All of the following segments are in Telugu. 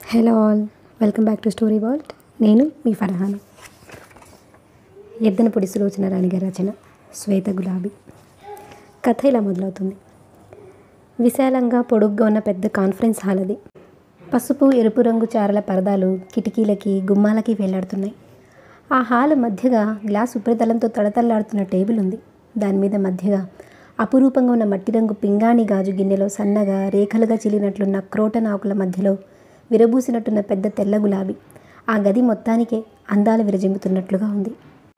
Hello all welcome back to story world నేను మీ ఫర్హాను ఎద్దనపొడి సులోచన రాణి గారి రచన శ్వేత గులాబీ కథ ఇలా మొదలవుతుంది విశాలంగా పొడుగ్గా ఉన్న పెద్ద కాన్ఫరెన్స్ హాల్ అది పసుపు ఎరుపు రంగు చారల పరదాలు కిటికీలకి గుమ్మాలకి వేలాడుతున్నాయి ఆ హాల్ మధ్యగా గ్లాస్ ఉపరితలంతో తడతల్లాడుతున్న టేబుల్ ఉంది దాని మీద మధ్యగా అపురూపంగా ఉన్న మట్టి రంగు పింగాణి గాజు గిన్నెలో సన్నగా రేఖలుగా చిలినట్లున్న క్రోటన్ ఆకుల మధ్యలో విరబూసినట్టున్న పెద్ద తెల్ల గులాబీ ఆ గది మొత్తానికే అందాలు విరజిమ్ముతున్నట్లుగా ఉంది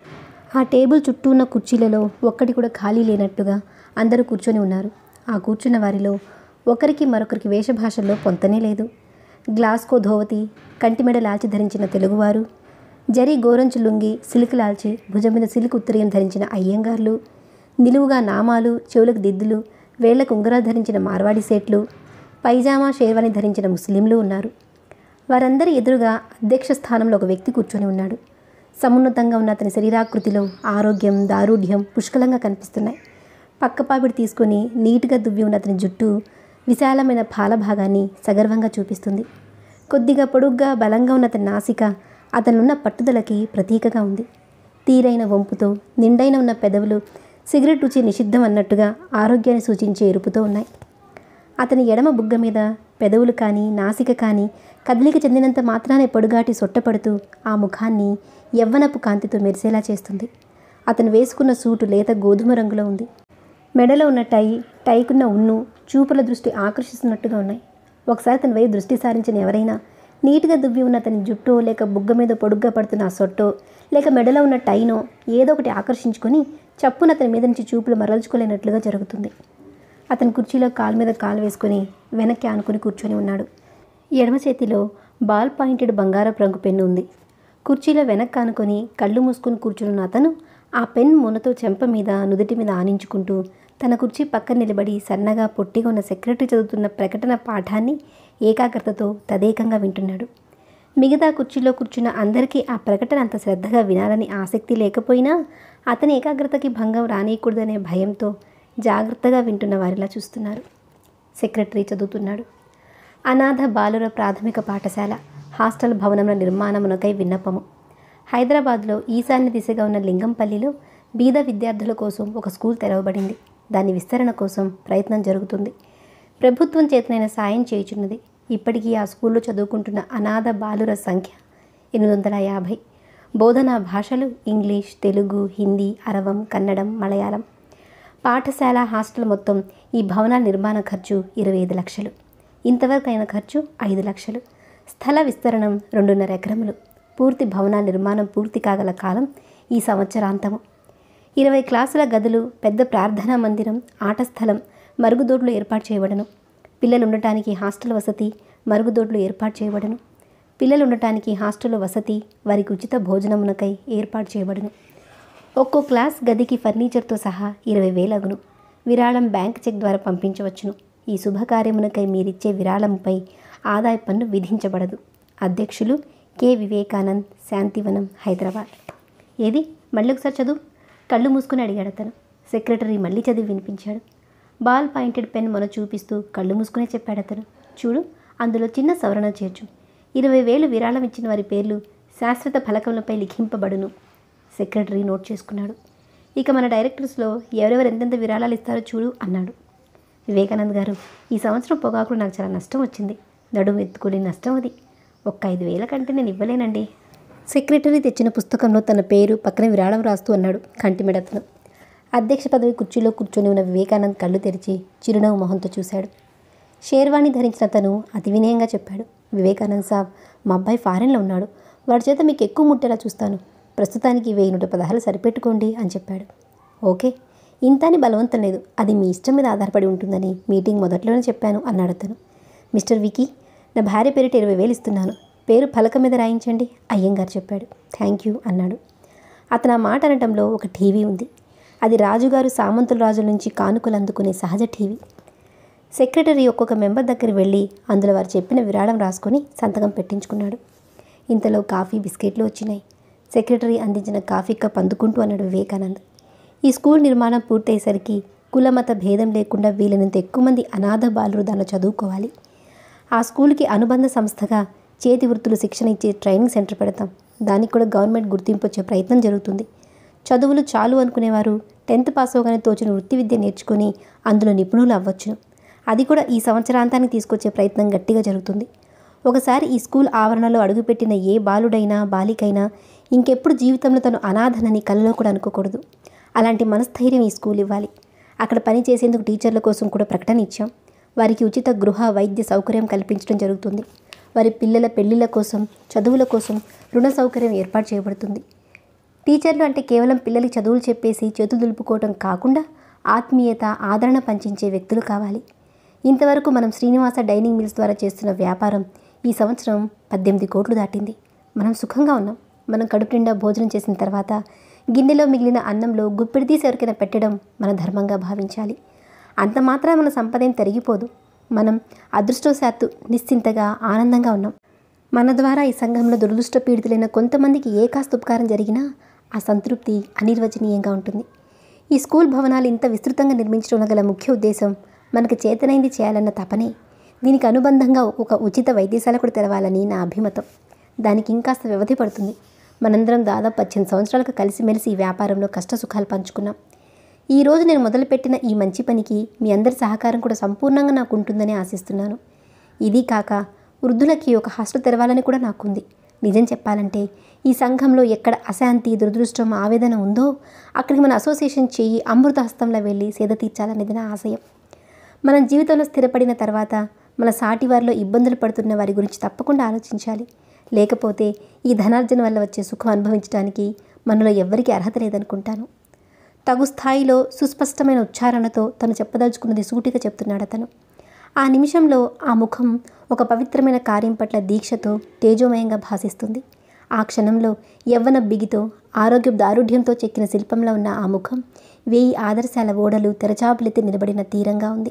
ఆ టేబుల్ చుట్టూ ఉన్న కుర్చీలలో ఒక్కటి కూడా ఖాళీ లేనట్టుగా అందరూ కూర్చొని ఉన్నారు ఆ కూర్చున్న వారిలో ఒకరికి మరొకరికి వేషభాషల్లో పొంతనే లేదు గ్లాస్కో ధోవతి కంటిమెడ లాల్చి ధరించిన తెలుగువారు జరి గోరంచు లుంగి సిల్క్ లాల్చి భుజం మీద సిల్క్ ఉత్తరీయం ధరించిన అయ్యంగార్లు నిలువుగా నామాలు చెవులకు దిద్దులు వేళ్లకు ఉంగరాలు ధరించిన మార్వాడి సేట్లు పైజామా షేర్వాణి ధరించిన ముస్లింలు ఉన్నారు వారందరి ఎదురుగా అధ్యక్ష స్థానంలో ఒక వ్యక్తి కూర్చొని ఉన్నాడు సమున్నతంగా ఉన్న అతని శరీరాకృతిలో ఆరోగ్యం దారుఢ్యం పుష్కలంగా కనిపిస్తున్నాయి పక్కపాపిడి తీసుకొని నీట్గా దువ్వి ఉన్న అతని జుట్టు విశాలమైన పాల భాగాన్ని సగర్వంగా చూపిస్తుంది కొద్దిగా పొడుగ్గా బలంగా ఉన్న అతని నాసిక అతనున్న పట్టుదలకి ప్రతీకగా ఉంది తీరైన వంపుతో నిండైన ఉన్న పెదవులు సిగరెట్ రుచి నిషిద్ధం అన్నట్టుగా ఆరోగ్యాన్ని సూచించే ఎరుపుతో ఉన్నాయి అతని ఎడమ బుగ్గ మీద పెదవులు కానీ నాసిక కానీ కదలిక చెందినంత మాత్రానే పొడుగాటి సొట్టపడుతూ ఆ ముఖాన్ని యవ్వనపు కాంతితో మెరిసేలా చేస్తుంది అతను వేసుకున్న సూటు లేత గోధుమ రంగులో ఉంది మెడలో ఉన్న టై టైకున్న ఉన్ను చూపుల దృష్టి ఆకర్షిస్తున్నట్టుగా ఉన్నాయి ఒకసారి అతని వైపు దృష్టి సారించిన ఎవరైనా నీట్గా దువ్వి ఉన్న అతని జుట్టో లేక బుగ్గ మీద పొడుగ్గా పడుతున్న ఆ సొట్టో లేక మెడలో ఉన్న టైనో ఏదో ఒకటి ఆకర్షించుకొని చప్పున అతని మీద నుంచి చూపులు మరల్చుకోలేనట్లుగా జరుగుతుంది అతని కుర్చీలో కాలు మీద కాలు వేసుకొని వెనక్కి ఆనుకుని కూర్చొని ఉన్నాడు ఎడమ చేతిలో బాల్ పాయింటెడ్ బంగారపు రంగు పెన్ను ఉంది కుర్చీలో వెనక్కి ఆనుకొని కళ్ళు మూసుకొని కూర్చున్న అతను ఆ పెన్ మొనతో చెంప మీద నుదుటి మీద ఆనించుకుంటూ తన కుర్చీ పక్కన నిలబడి సన్నగా పొట్టిగా ఉన్న సెక్రటరీ చదువుతున్న ప్రకటన పాఠాన్ని ఏకాగ్రతతో తదేకంగా వింటున్నాడు మిగతా కుర్చీలో కూర్చున్న అందరికీ ఆ ప్రకటన అంత శ్రద్ధగా వినాలని ఆసక్తి లేకపోయినా అతని ఏకాగ్రతకి భంగం రానియకూడదనే భయంతో జాగ్రత్తగా వింటున్న వారిలా చూస్తున్నారు సెక్రటరీ చదువుతున్నాడు అనాథ బాలుర ప్రాథమిక పాఠశాల హాస్టల్ భవనముల నిర్మాణమునకై విన్నపము హైదరాబాద్లో ఈశాన్య దిశగా ఉన్న లింగంపల్లిలో బీద విద్యార్థుల కోసం ఒక స్కూల్ తెరవబడింది దాని విస్తరణ కోసం ప్రయత్నం జరుగుతుంది ప్రభుత్వం చేతనైన సాయం చేయుచున్నది ఇప్పటికీ ఆ స్కూల్లో చదువుకుంటున్న అనాథ బాలుర సంఖ్య ఎనిమిది వందల యాభై బోధనా భాషలు ఇంగ్లీష్ తెలుగు హిందీ అరవం కన్నడం మలయాళం పాఠశాల హాస్టల్ మొత్తం ఈ భవనాల నిర్మాణ ఖర్చు ఇరవై ఐదు లక్షలు ఇంతవరకు అయిన ఖర్చు ఐదు లక్షలు స్థల విస్తరణం రెండున్నర ఎకరములు పూర్తి భవనాల నిర్మాణం పూర్తి కాగల కాలం ఈ సంవత్సరాంతము ఇరవై క్లాసుల గదులు పెద్ద ప్రార్థనా మందిరం ఆట స్థలం మరుగుదొడ్లు ఏర్పాటు చేయబడను పిల్లలు ఉండటానికి హాస్టల్ వసతి మరుగుదొడ్లు ఏర్పాటు చేయబడను పిల్లలు ఉండటానికి హాస్టల్ వసతి వారికి ఉచిత భోజనమునకై ఏర్పాటు చేయబడును ఒక్కో క్లాస్ గదికి ఫర్నిచర్తో సహా ఇరవై వేలగును విరాళం బ్యాంక్ చెక్ ద్వారా పంపించవచ్చును ఈ శుభకార్యమునకై మీరిచ్చే విరాళంపై ఆదాయ పన్ను విధించబడదు అధ్యక్షులు కె వివేకానంద్ శాంతివనం హైదరాబాద్ ఏది మళ్ళీ ఒకసారి చదువు కళ్ళు మూసుకుని అడిగాడు అతను సెక్రటరీ మళ్ళీ చదివి వినిపించాడు బాల్ పాయింటెడ్ పెన్ మొన చూపిస్తూ కళ్ళు మూసుకునే చెప్పాడు అతను చూడు అందులో చిన్న సవరణ చేర్చు ఇరవై వేలు విరాళం ఇచ్చిన వారి పేర్లు శాశ్వత ఫలకములపై లిఖింపబడును సెక్రటరీ నోట్ చేసుకున్నాడు ఇక మన డైరెక్టర్స్లో ఎవరెవరు ఎంతెంత విరాళాలు ఇస్తారో చూడు అన్నాడు వివేకానంద్ గారు ఈ సంవత్సరం పొగాకులు నాకు చాలా నష్టం వచ్చింది నడుము ఎత్తుకునే నష్టం అది ఒక్క ఐదు వేల కంటే నేను ఇవ్వలేనండి సెక్రటరీ తెచ్చిన పుస్తకంలో తన పేరు పక్కన విరాళం రాస్తూ అన్నాడు కంటిమెడతను అధ్యక్ష పదవి కుర్చీలో కూర్చొని ఉన్న వివేకానంద్ కళ్ళు తెరిచి చిరునవ్వు మొహంతో చూశాడు షేర్వాణి ధరించిన తను అతి వినయంగా చెప్పాడు వివేకానంద్ సాబ్ మా అబ్బాయి ఫారెన్లో ఉన్నాడు వాడి చేత మీకు ఎక్కువ ముట్టేలా చూస్తాను ప్రస్తుతానికి వెయ్యి నూట పదహారు సరిపెట్టుకోండి అని చెప్పాడు ఓకే ఇంత అని బలవంతం లేదు అది మీ ఇష్టం మీద ఆధారపడి ఉంటుందని మీటింగ్ మొదట్లోనే చెప్పాను అన్నాడు అతను మిస్టర్ వికీ నా భార్య పేరిట ఇరవై వేలు ఇస్తున్నాను పేరు ఫలకం మీద రాయించండి అయ్యంగారు చెప్పాడు థ్యాంక్ యూ అన్నాడు అతను ఆ మాట అనటంలో ఒక టీవీ ఉంది అది రాజుగారు సామంతుల రాజుల నుంచి కానుకలు అందుకునే సహజ టీవీ సెక్రటరీ ఒక్కొక్క మెంబర్ దగ్గర వెళ్ళి అందులో వారు చెప్పిన విరాళం రాసుకొని సంతకం పెట్టించుకున్నాడు ఇంతలో కాఫీ బిస్కెట్లు వచ్చినాయి సెక్రటరీ అందించిన కాఫీ కప్ అందుకుంటూ అన్నాడు వివేకానంద్ ఈ స్కూల్ నిర్మాణం పూర్తయ్యేసరికి కులమత భేదం లేకుండా వీలైనంత ఎక్కువ మంది అనాథ బాలురు దానిలో చదువుకోవాలి ఆ స్కూల్కి అనుబంధ సంస్థగా చేతి వృత్తులు శిక్షణ ఇచ్చే ట్రైనింగ్ సెంటర్ పెడతాం దానికి కూడా గవర్నమెంట్ గుర్తింపు వచ్చే ప్రయత్నం జరుగుతుంది చదువులు చాలు అనుకునేవారు టెన్త్ పాస్ అవగానే తోచిన వృత్తి విద్య నేర్చుకొని అందులో నిపుణులు అవ్వచ్చును అది కూడా ఈ సంవత్సరాంతానికి తీసుకొచ్చే ప్రయత్నం గట్టిగా జరుగుతుంది ఒకసారి ఈ స్కూల్ ఆవరణలో అడుగుపెట్టిన ఏ బాలుడైనా బాలికైనా ఇంకెప్పుడు జీవితంలో తను అనాథనని కలలో కూడా అనుకోకూడదు అలాంటి మనస్థైర్యం ఈ స్కూల్ ఇవ్వాలి అక్కడ పని చేసేందుకు టీచర్ల కోసం కూడా ప్రకటన ఇచ్చాం వారికి ఉచిత గృహ వైద్య సౌకర్యం కల్పించడం జరుగుతుంది వారి పిల్లల పెళ్లిళ్ళ కోసం చదువుల కోసం రుణ సౌకర్యం ఏర్పాటు చేయబడుతుంది టీచర్లు అంటే కేవలం పిల్లలకి చదువులు చెప్పేసి చేతులు దులుపుకోవటం కాకుండా ఆత్మీయత ఆదరణ పంచించే వ్యక్తులు కావాలి ఇంతవరకు మనం శ్రీనివాస డైనింగ్ మిల్స్ ద్వారా చేస్తున్న వ్యాపారం ఈ సంవత్సరం పద్దెనిమిది కోట్లు దాటింది మనం సుఖంగా ఉన్నాం మనం కడుపు నిండా భోజనం చేసిన తర్వాత గిన్నెలో మిగిలిన అన్నంలో గుప్పిడి తీసి ఎవరికైనా పెట్టడం మన ధర్మంగా భావించాలి అంత మాత్రం మన సంపద ఏం తరిగిపోదు మనం అదృష్టవశాత్తు నిశ్చింతగా ఆనందంగా ఉన్నాం మన ద్వారా ఈ సంఘంలో దురదృష్ట పీడితులైన కొంతమందికి ఏ కాస్త ఉపకారం జరిగినా ఆ సంతృప్తి అనిర్వచనీయంగా ఉంటుంది ఈ స్కూల్ భవనాలు ఇంత విస్తృతంగా నిర్మించడం గల ముఖ్య ఉద్దేశం మనకు చేతనైంది చేయాలన్న తపనే దీనికి అనుబంధంగా ఒక ఉచిత వైద్యశాల కూడా తెరవాలని నా అభిమతం దానికి ఇంకాస్త వ్యవధి పడుతుంది మనందరం దాదాపు పద్దెనిమిది సంవత్సరాలకు కలిసిమెలిసి ఈ వ్యాపారంలో కష్ట సుఖాలు పంచుకున్నాం ఈ రోజు నేను మొదలుపెట్టిన ఈ మంచి పనికి మీ అందరి సహకారం కూడా సంపూర్ణంగా నాకు ఉంటుందని ఆశిస్తున్నాను ఇది కాక వృద్ధులకి ఒక హాస్టల్ తెరవాలని కూడా నాకుంది నిజం చెప్పాలంటే ఈ సంఘంలో ఎక్కడ అశాంతి దురదృష్టం ఆవేదన ఉందో అక్కడికి మన అసోసియేషన్ చెయ్యి అమృత హస్తంలో వెళ్ళి సేద తీర్చాలనేది నా ఆశయం మనం జీవితంలో స్థిరపడిన తర్వాత మన సాటి వారిలో ఇబ్బందులు పడుతున్న వారి గురించి తప్పకుండా ఆలోచించాలి లేకపోతే ఈ ధనార్జన వల్ల వచ్చే సుఖం అనుభవించడానికి మనలో ఎవ్వరికీ అర్హత లేదనుకుంటాను తగు స్థాయిలో సుస్పష్టమైన ఉచ్చారణతో తను చెప్పదలుచుకున్నది సూటిగా చెప్తున్నాడు అతను ఆ నిమిషంలో ఆ ముఖం ఒక పవిత్రమైన కార్యం పట్ల దీక్షతో తేజోమయంగా భాసిస్తుంది ఆ క్షణంలో యవ్వన బిగితో ఆరోగ్య దారుఢ్యంతో చెక్కిన శిల్పంలో ఉన్న ఆ ముఖం వేయి ఆదర్శాల ఓడలు తెరచాపులెత్తి నిలబడిన తీరంగా ఉంది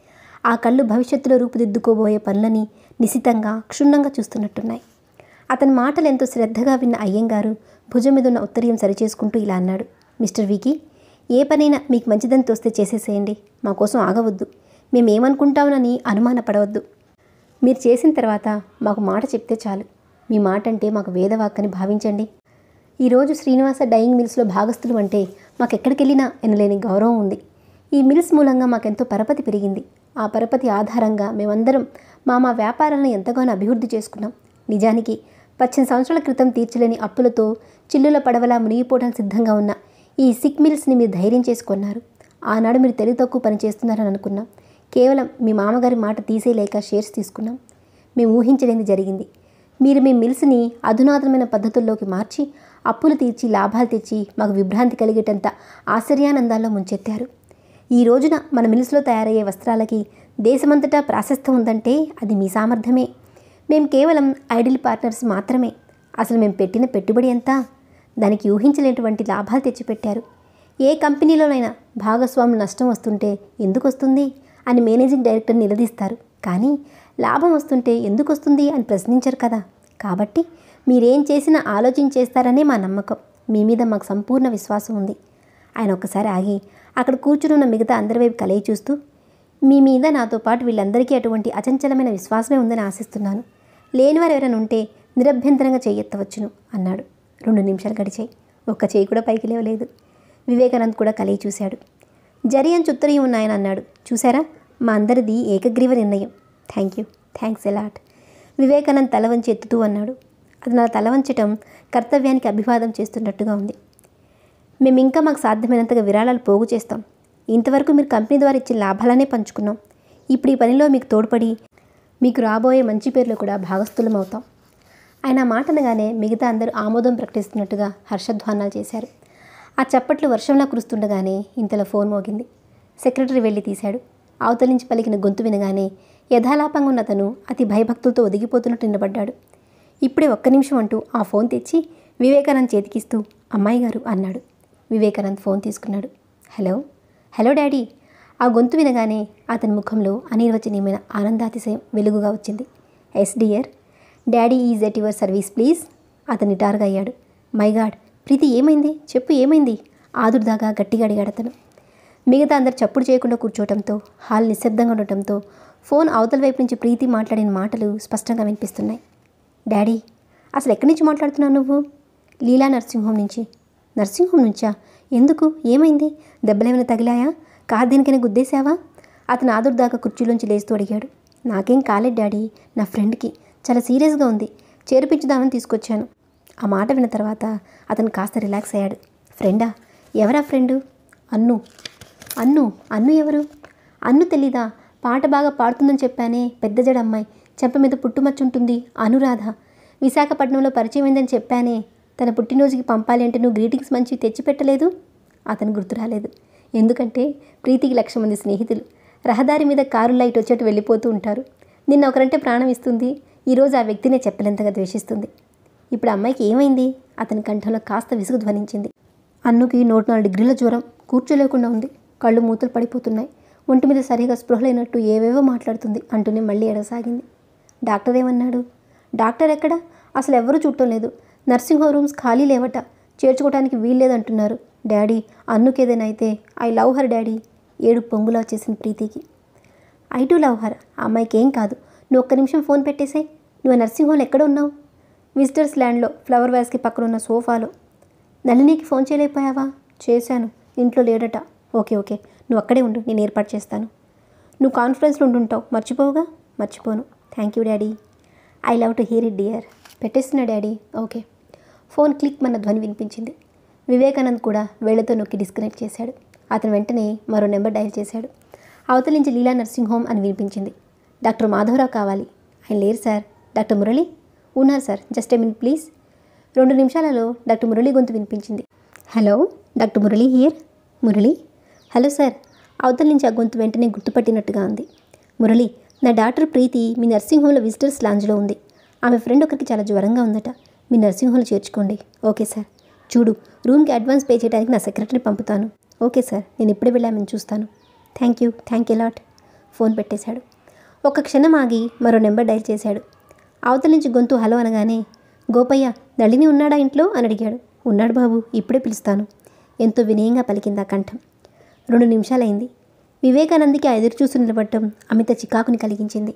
ఆ కళ్ళు భవిష్యత్తులో రూపుదిద్దుకోబోయే పనులని నిశితంగా క్షుణ్ణంగా చూస్తున్నట్టున్నాయి అతని మాటలు ఎంతో శ్రద్ధగా విన్న అయ్యంగారు భుజం మీద ఉన్న ఉత్తరీయం సరిచేసుకుంటూ ఇలా అన్నాడు మిస్టర్ వికీ ఏ పనైనా మీకు మంచిదని తోస్తే చేసేసేయండి మా కోసం ఆగవద్దు మేమేమనుకుంటామనని అనుమానపడవద్దు మీరు చేసిన తర్వాత మాకు మాట చెప్తే చాలు మీ మాట అంటే మాకు వేదవాక్కని భావించండి ఈరోజు శ్రీనివాస డైయింగ్ మిల్స్లో భాగస్థులు అంటే మాకెక్కడికి వెళ్ళినా ఎనలేని గౌరవం ఉంది ఈ మిల్స్ మూలంగా మాకెంతో పరపతి పెరిగింది ఆ పరపతి ఆధారంగా మేమందరం మా మా వ్యాపారాలను ఎంతగానో అభివృద్ధి చేసుకున్నాం నిజానికి పద్దెనిమిది సంవత్సరాల క్రితం తీర్చలేని అప్పులతో చిల్లుల పడవలా మునిగిపోవడానికి సిద్ధంగా ఉన్న ఈ సిక్ మిల్స్ని మీరు ధైర్యం చేసుకున్నారు ఆనాడు మీరు తెలివి తక్కువ పని చేస్తున్నారని అనుకున్నాం కేవలం మీ మామగారి మాట తీసేయలేక షేర్స్ తీసుకున్నాం మేము ఊహించలేనిది జరిగింది మీరు మీ మిల్స్ని అధునాతనమైన పద్ధతుల్లోకి మార్చి అప్పులు తీర్చి లాభాలు తెచ్చి మాకు విభ్రాంతి కలిగేటంత ఆశ్చర్యానందాల్లో ముంచెత్తారు ఈ రోజున మన మిల్స్లో తయారయ్యే వస్త్రాలకి దేశమంతటా ప్రాశస్త్యం ఉందంటే అది మీ సామర్థ్యమే మేము కేవలం ఐడిల్ పార్ట్నర్స్ మాత్రమే అసలు మేము పెట్టిన పెట్టుబడి ఎంత దానికి ఊహించలేనటువంటి లాభాలు తెచ్చిపెట్టారు ఏ కంపెనీలోనైనా భాగస్వాములు నష్టం వస్తుంటే ఎందుకు వస్తుంది అని మేనేజింగ్ డైరెక్టర్ నిలదీస్తారు కానీ లాభం వస్తుంటే ఎందుకు వస్తుంది అని ప్రశ్నించరు కదా కాబట్టి మీరేం చేసినా ఆలోచించేస్తారనే మా నమ్మకం మీ మీద మాకు సంపూర్ణ విశ్వాసం ఉంది ఆయన ఒక్కసారి ఆగి అక్కడ కూర్చుని ఉన్న మిగతా అందరి వైపు కలయి చూస్తూ మీ మీద నాతో పాటు వీళ్ళందరికీ అటువంటి అచంచలమైన విశ్వాసమే ఉందని ఆశిస్తున్నాను లేనివారు ఎవరైనా ఉంటే నిరభ్యంతరంగా చేయెత్తవచ్చును అన్నాడు రెండు నిమిషాలు గడిచాయి ఒక్క చేయి కూడా పైకి లేవలేదు వివేకానంద్ కూడా కలిగి చూశాడు జరి అని చుత్తరి ఉన్నాయని అన్నాడు చూసారా మా అందరిది ఏకగ్రీవ నిర్ణయం thank you thanks a lot Vivekanand తల వంచి ఎత్తుతూ అన్నాడు అది నా తల వంచటం కర్తవ్యానికి అభివాదం చేస్తున్నట్టుగా ఉంది మేము ఇంకా మాకు సాధ్యమైనంతగా విరాళాలు పోగు చేస్తాం ఇంతవరకు మీరు కంపెనీ ద్వారా ఇచ్చిన లాభాలనే పంచుకున్నాం ఇప్పుడు ఈ పనిలో మీకు తోడ్పడి మీకు రాబోయే మంచి పేర్లు కూడా భాగస్థులం అవుతాం ఆయన ఆ మాట అనగానే మిగతా అందరూ ఆమోదం ప్రకటిస్తున్నట్టుగా హర్షధ్వానాలు చేశారు ఆ చప్పట్లు వర్షంలా కురుస్తుండగానే ఇంతలో ఫోన్ మోగింది సెక్రటరీ వెళ్ళి తీశాడు అవతల నుంచి పలికిన గొంతు వినగానే యథాలాపంగా ఉన్న అతను అతి భయభక్తులతో ఒదిగిపోతున్నట్టు నిలబడ్డాడు ఇప్పుడే ఒక్క నిమిషం అంటూ ఆ ఫోన్ తెచ్చి వివేకానంద్ చేతికిస్తూ అమ్మాయి గారు అన్నాడు వివేకానంద్ ఫోన్ తీసుకున్నాడు హలో హలో డాడీ ఆ గొంతు వినగానే అతని ముఖంలో అనిర్వచనీయమైన ఆనందాతిశయం వెలుగుగా వచ్చింది yes dear daddy is at your service please అతను నిటారుగా అయ్యాడు మై గాడ్ ప్రీతి ఏమైంది చెప్పు ఏమైంది ఆదుర్దాగా గట్టిగా అడిగాడు అతను మిగతా అందరు చప్పుడు చేయకుండా కూర్చోవటంతో హాల్ నిశ్శబ్దంగా ఉండటంతో ఫోన్ అవతల వైపు నుంచి ప్రీతి మాట్లాడిన మాటలు స్పష్టంగా వినిపిస్తున్నాయి డాడీ అసలు ఎక్కడి నుంచి మాట్లాడుతున్నావు నువ్వు లీలా నర్సింగ్ హోమ్ నుంచి నర్సింగ్ హోమ్ నుంచా ఎందుకు ఏమైంది దెబ్బలేమైనా తగిలాయా కారు దేనికైనా గుద్దేశావా అతను ఆదుర్దాకా కుర్చీలోంచి లేస్తూ అడిగాడు నాకేం కాలేదు డాడీ నా ఫ్రెండ్కి చాలా సీరియస్గా ఉంది చేర్పించుదామని తీసుకొచ్చాను ఆ మాట విన్న తర్వాత అతను కాస్త రిలాక్స్ అయ్యాడు ఫ్రెండా ఎవరా ఫ్రెండు అన్ను అన్ను అన్ను ఎవరు అన్ను తెలీదా పాట బాగా పాడుతుందని చెప్పానే పెద్ద జడ అమ్మాయి చెంప మీద పుట్టుమచ్చ ఉంటుంది అనురాధ విశాఖపట్నంలో పరిచయం అయిందని చెప్పానే తన పుట్టినరోజుకి పంపాలి అంటే నువ్వు గ్రీటింగ్స్ మంచి తెచ్చిపెట్టలేదు అతను గుర్తు రాలేదు ఎందుకంటే ప్రీతికి లక్ష మంది స్నేహితులు రహదారి మీద కారు లైట్ వచ్చేట్టు వెళ్ళిపోతూ ఉంటారు నిన్న ఒకరంటే ప్రాణం ఇస్తుంది ఈరోజు ఆ వ్యక్తినే చెప్పలేంతగా ద్వేషిస్తుంది ఇప్పుడు ఆ అమ్మాయికి ఏమైంది అతని కంఠంలో కాస్త విసుగు ధ్వనించింది అన్నుకి నూట నాలుగు డిగ్రీల జ్వరం కూర్చోలేకుండా ఉంది కళ్ళు మూతలు పడిపోతున్నాయి ఒంటి మీద సరిగా స్పృహ లేనట్టు ఏవేవో మాట్లాడుతుంది అంటూనే మళ్ళీ ఎడసాగింది డాక్టర్ ఏమన్నాడు డాక్టర్ ఎక్కడ అసలు ఎవరూ చూడటం లేదు నర్సింగ్ హోమ్ రూమ్స్ ఖాళీ లేవట చేర్చుకోవడానికి వీల్లేదంటున్నారు డాడీ అన్నుకి ఏదైనా అయితే ఐ లవ్ హర్ డాడీ ఏడు పొంగులా వచ్చేసింది ప్రీతికి ఐ టు లవ్ హర్ ఆ అమ్మాయికి ఏం కాదు నువ్వు ఒక్క నిమిషం ఫోన్ పెట్టేసాయి నువ్వు నర్సింగ్ హోమ్ ఎక్కడ ఉన్నావు విజిటర్స్ ల్యాండ్లో ఫ్లవర్ వ్యాస్కి పక్కన ఉన్న సోఫాలో నళినికి ఫోన్ చేయలేకపోయావా చేశాను ఇంట్లో లేడట ఓకే ఓకే నువ్వు అక్కడే ఉండు నేను ఏర్పాటు చేస్తాను నువ్వు కాన్ఫరెన్స్లో ఉండుంటావు మర్చిపోవుగా మర్చిపోను thank you daddy I love to hear it dear పెట్టేస్తున్నా డాడీ ఓకే ఫోన్ క్లిక్ మన ధ్వని వినిపించింది వివేకానంద్ కూడా వేళ్లతో నొక్కి డిస్కనెక్ట్ చేశాడు అతను వెంటనే మరో నెంబర్ డయల్ చేశాడు అవతల నుంచి లీలా నర్సింగ్ హోమ్ అని వినిపించింది డాక్టర్ మాధవరావు కావాలి ఆయన లేరు సార్ డాక్టర్ మురళి ఉన్నారు sir just a minute please రెండు నిమిషాలలో డాక్టర్ మురళి గొంతు వినిపించింది hello doctor Murali here Murali hello sir అవతల నుంచి ఆ గొంతు వెంటనే గుర్తుపట్టినట్టుగా ఉంది మురళి నా డాక్టర్ ప్రీతి మీ నర్సింగ్ హోమ్లో విజిటర్స్ లాంజ్లో ఉంది ఆమె ఫ్రెండ్ ఒకరికి చాలా జ్వరంగా ఉందట మీ నర్సింగ్ హోమ్లో చేర్చుకోండి ఓకే సార్ చూడు రూమ్కి అడ్వాన్స్ పే చేయడానికి నా సెక్రటరీ పంపుతాను ఓకే సార్ నేను ఇప్పుడే వెళ్ళామని చూస్తాను thank you thank you lot phone పెట్టేశాడు ఒక క్షణం ఆగి మరో నెంబర్ డైల్ చేశాడు అవతల నుంచి గొంతు హలో అనగానే గోపయ్య నళిని ఉన్నాడా ఇంట్లో అని అడిగాడు ఉన్నాడు బాబు ఇప్పుడే పిలుస్తాను ఎంతో వినయంగా పలికింది ఆ కంఠం రెండు నిమిషాలైంది వివేకానంద్కి ఆ ఎదురు చూసి నిలబడటం అమిత చికాకుని కలిగించింది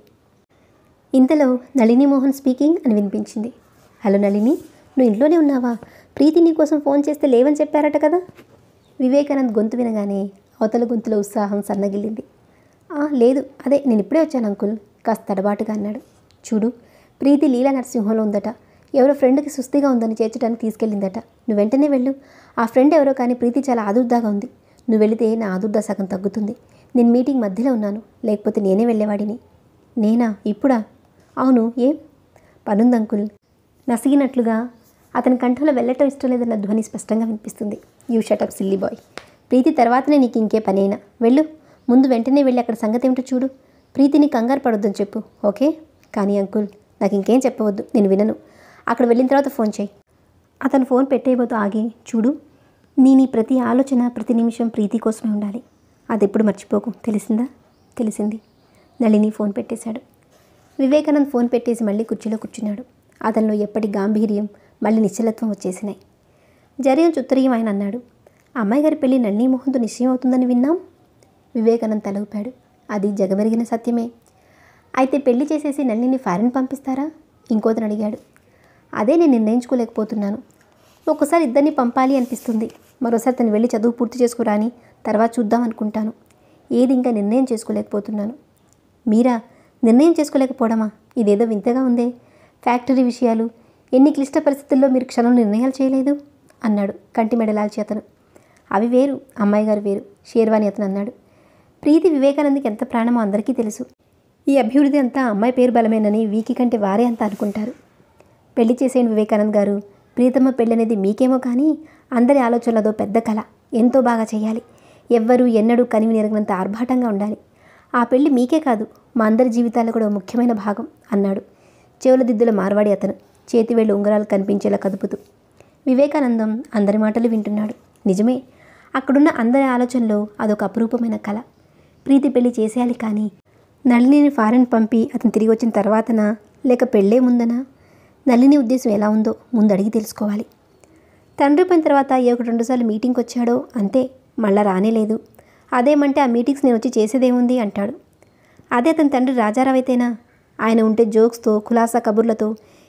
ఇంతలో నళిని మోహన్ స్పీకింగ్ అని వినిపించింది హలో నళిని నువ్వు ఇంట్లోనే ఉన్నావా ప్రీతి నీ కోసం ఫోన్ చేస్తే లేవని చెప్పారట కదా వివేకానంద్ గొంతు వినగానే అవతల గొంతులో ఉత్సాహం సన్నగిల్లింది "ఆ, లేదు అదే నేను ఇప్పుడే వచ్చాను అంకుల్ కాస్త తడబాటుగా అన్నాడు చూడు ప్రీతి లీలా నరసింహంలో ఉందట ఎవరో ఫ్రెండ్కి సుస్థిగా ఉందని చేర్చడానికి తీసుకెళ్ళిందట నువ్వు వెంటనే వెళ్ళు ఆ ఫ్రెండ్ ఎవరో కానీ ప్రీతి చాలా ఆదుర్దాగా ఉంది నువ్వు వెళితే నా ఆదుర్దా సగం తగ్గుతుంది నేను మీటింగ్ మధ్యలో ఉన్నాను లేకపోతే నేనే వెళ్ళేవాడిని నేనా ఇప్పుడా అవును ఏం పనుంది అంకుల్ నసిగినట్లుగా అతని కంఠంలో వెళ్ళటం ఇష్టం లేదన్న ధ్వని స్పష్టంగా వినిపిస్తుంది you shut up silly boy Preeti తర్వాతనే నీకు ఇంకే పనైనా వెళ్ళు ముందు వెంటనే వెళ్ళి అక్కడ సంగతి ఏమిటో చూడు ప్రీతిని కంగారు పడొద్దని చెప్పు ఓకే కానీ అంకుల్ నాకు ఇంకేం చెప్పవద్దు నేను వినను అక్కడ వెళ్ళిన తర్వాత ఫోన్ చేయి అతను ఫోన్ పెట్టేయబోతూ ఆగి చూడు నీ నీ ప్రతి ఆలోచన ప్రతి నిమిషం ప్రీతి కోసమే ఉండాలి అది ఎప్పుడు మర్చిపోకు తెలిసిందా తెలిసింది నళిని ఫోన్ పెట్టేశాడు వివేకానంద్ ఫోన్ పెట్టేసి మళ్ళీ కుర్చీలో కూర్చున్నాడు అతనిలో ఎప్పటి గాంభీర్యం మళ్ళీ నిశ్చలత్వం వచ్చేసినాయి జరిగిన చుత్తరియం ఆయన అన్నాడు అమ్మాయి గారి పెళ్లి నళిని మోహన్తో నిశ్చయం అవుతుందని విన్నాం వివేకానంద్ తల ఊపాడు అది జగమెరిగిన సత్యమే అయితే పెళ్లి చేసేసి నళిని ఫారిన్ పంపిస్తారా ఇంకోతను అడిగాడు అదే నేను నిర్ణయించుకోలేకపోతున్నాను ఒక్కోసారి ఇద్దరిని పంపాలి అనిపిస్తుంది మరోసారి తను వెళ్ళి చదువు పూర్తి చేసుకురాని తర్వాత చూద్దాం అనుకుంటాను ఏది ఇంకా నిర్ణయం చేసుకోలేకపోతున్నాను మీరా నిర్ణయం చేసుకోలేకపోవడమా ఇదేదో వింతగా ఉందే ఫ్యాక్టరీ విషయాలు ఎన్ని క్లిష్ట పరిస్థితుల్లో మీరు క్షణం నిర్ణయాలు చేయలేదు అన్నాడు కంటి మెడలాల్చి అతను అవి వేరు అమ్మాయి గారు వేరు షేర్వాణి అతను అన్నాడు ప్రీతి వివేకానంద్కి ఎంత ప్రాణమో అందరికీ తెలుసు ఈ అభివృద్ధి అంతా అమ్మాయి పేరు బలమేనని వీకి కంటే వారే అంతా అనుకుంటారు పెళ్లి చేసేయండి వివేకానంద్ గారు ప్రీతమ్మ పెళ్ళి అనేది మీకేమో కానీ అందరి ఆలోచనలదో పెద్ద కళ ఎంతో బాగా చేయాలి ఎవ్వరూ ఎన్నడూ కనివి నెరగినంత ఆర్భాటంగా ఉండాలి ఆ పెళ్లి మీకే కాదు మా అందరి జీవితాల్లో కూడా ఓ ముఖ్యమైన భాగం అన్నాడు చెవుల దిద్దుల మార్వాడి అతను చేతివేళ్ళు ఉంగరాలు కనిపించేలా కదుపుతూ వివేకానందం అందరి మాటలు వింటున్నాడు నిజమే అక్కడున్న అందరి ఆలోచనలో అదొక అపురూపమైన కళ ప్రీతి పెళ్లి చేసేయాలి కానీ నళినిని ఫారెన్ పంపి అతను తిరిగి వచ్చిన తర్వాతనా లేక పెళ్ళే ముందనా నళిని ఉద్దేశం ఎలా ఉందో ముందు అడిగి తెలుసుకోవాలి తండ్రి పోయిన తర్వాత ఏ ఒకటి రెండుసార్లు మీటింగ్కి వచ్చాడో అంతే మళ్ళా రానేలేదు అదేమంటే ఆ మీటింగ్స్ నేను వచ్చి చేసేదేముంది అంటాడు అదే అతని తండ్రి రాజారావు అయితేనా ఆయన ఉంటే జోక్స్తో ఖులాసా కబుర్లతో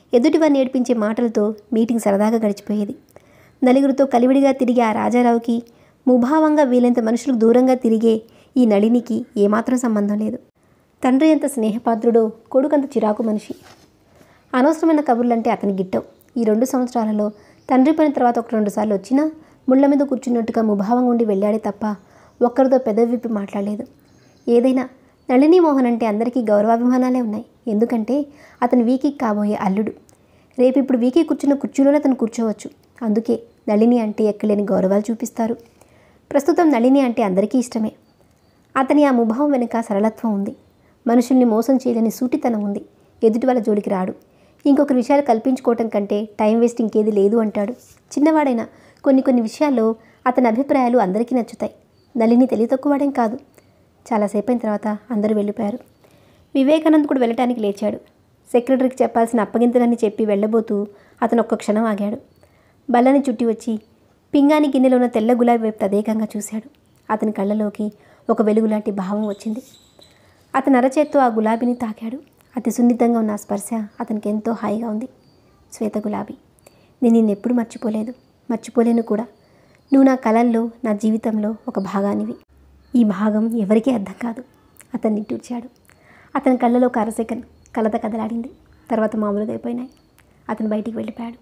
ఎదుటివారిని ఏడిపించే మాటలతో మీటింగ్ సరదాగా గడిచిపోయేది నలుగురితో కలివిడిగా తిరిగే ఆ రాజారావుకి ముభావంగా వీలైనంత మనుషులకు దూరంగా తిరిగే ఈ నళినికి ఏమాత్రం సంబంధం లేదు తండ్రి ఎంత స్నేహపాత్రుడో కొడుకంత చిరాకు మనిషి అనవసరమైన కబుర్లంటే అతని గిట్టవు ఈ రెండు సంవత్సరాలలో తండ్రి పోయిన తర్వాత ఒక రెండు సార్లు వచ్చినా ముళ్ళ మీద కూర్చున్నట్టుగా ముభావంగా ఉండి వెళ్ళాడే తప్ప ఒక్కరితో పెదవి విప్పి మాట్లాడలేదు ఏదైనా నళిని మోహన్ అంటే అందరికీ గౌరవాభిమానాలే ఉన్నాయి ఎందుకంటే అతను వీకి కాబోయే అల్లుడు రేపు ఇప్పుడు వీకి కూర్చున్న కుర్చీలోనే అతను కూర్చోవచ్చు అందుకే నళిని అంటే ఎక్కలేని గౌరవాలు చూపిస్తారు ప్రస్తుతం నళిని అంటే అందరికీ ఇష్టమే అతని ఆ ముభావం వెనుక సరళత్వం ఉంది మనుషుల్ని మోసం చేయలేని సూటితనం ఉంది ఎదుటి వాళ్ళ జోలికి రాడు ఇంకొకరి విషయాలు కల్పించుకోవటం కంటే టైం వేస్ట్ ఇంకేది లేదు అంటాడు చిన్నవాడైనా కొన్ని కొన్ని విషయాల్లో అతని అభిప్రాయాలు అందరికీ నచ్చుతాయి నలిని తెలివి తక్కువవాడేం కాదు చాలాసేపు అయిన తర్వాత అందరూ వెళ్ళిపోయారు వివేకానంద్ కూడా వెళ్ళటానికి లేచాడు సెక్రటరీకి చెప్పాల్సిన అప్పగింతలన్నీ చెప్పి వెళ్ళబోతూ అతను ఒక్క క్షణం ఆగాడు బల్లని చుట్టి వచ్చి పింగాని గిన్నెలో ఉన్న తెల్ల గులాబీ వైపు తదేకంగా చూశాడు అతని కళ్ళలోకి ఒక వెలుగులాంటి భావం వచ్చింది అతని అరచేత్తో ఆ గులాబీని తాకాడు అతి సున్నితంగా ఉన్న ఆ స్పర్శ అతనికి ఎంతో హాయిగా ఉంది శ్వేత గులాబీ నేను నిన్నెప్పుడు మర్చిపోలేదు మర్చిపోలేను కూడా నువ్వు నా కలల్లో నా జీవితంలో ఒక భాగానివి ఈ భాగం ఎవరికీ అర్థం కాదు అతన్ని నిట్టూర్చాడు అతని కళ్ళలో ఒక అర సెకండ్ కలత కదలాడింది తర్వాత మామూలుగా అయిపోయినాయి అతను బయటికి వెళ్ళిపోయాడు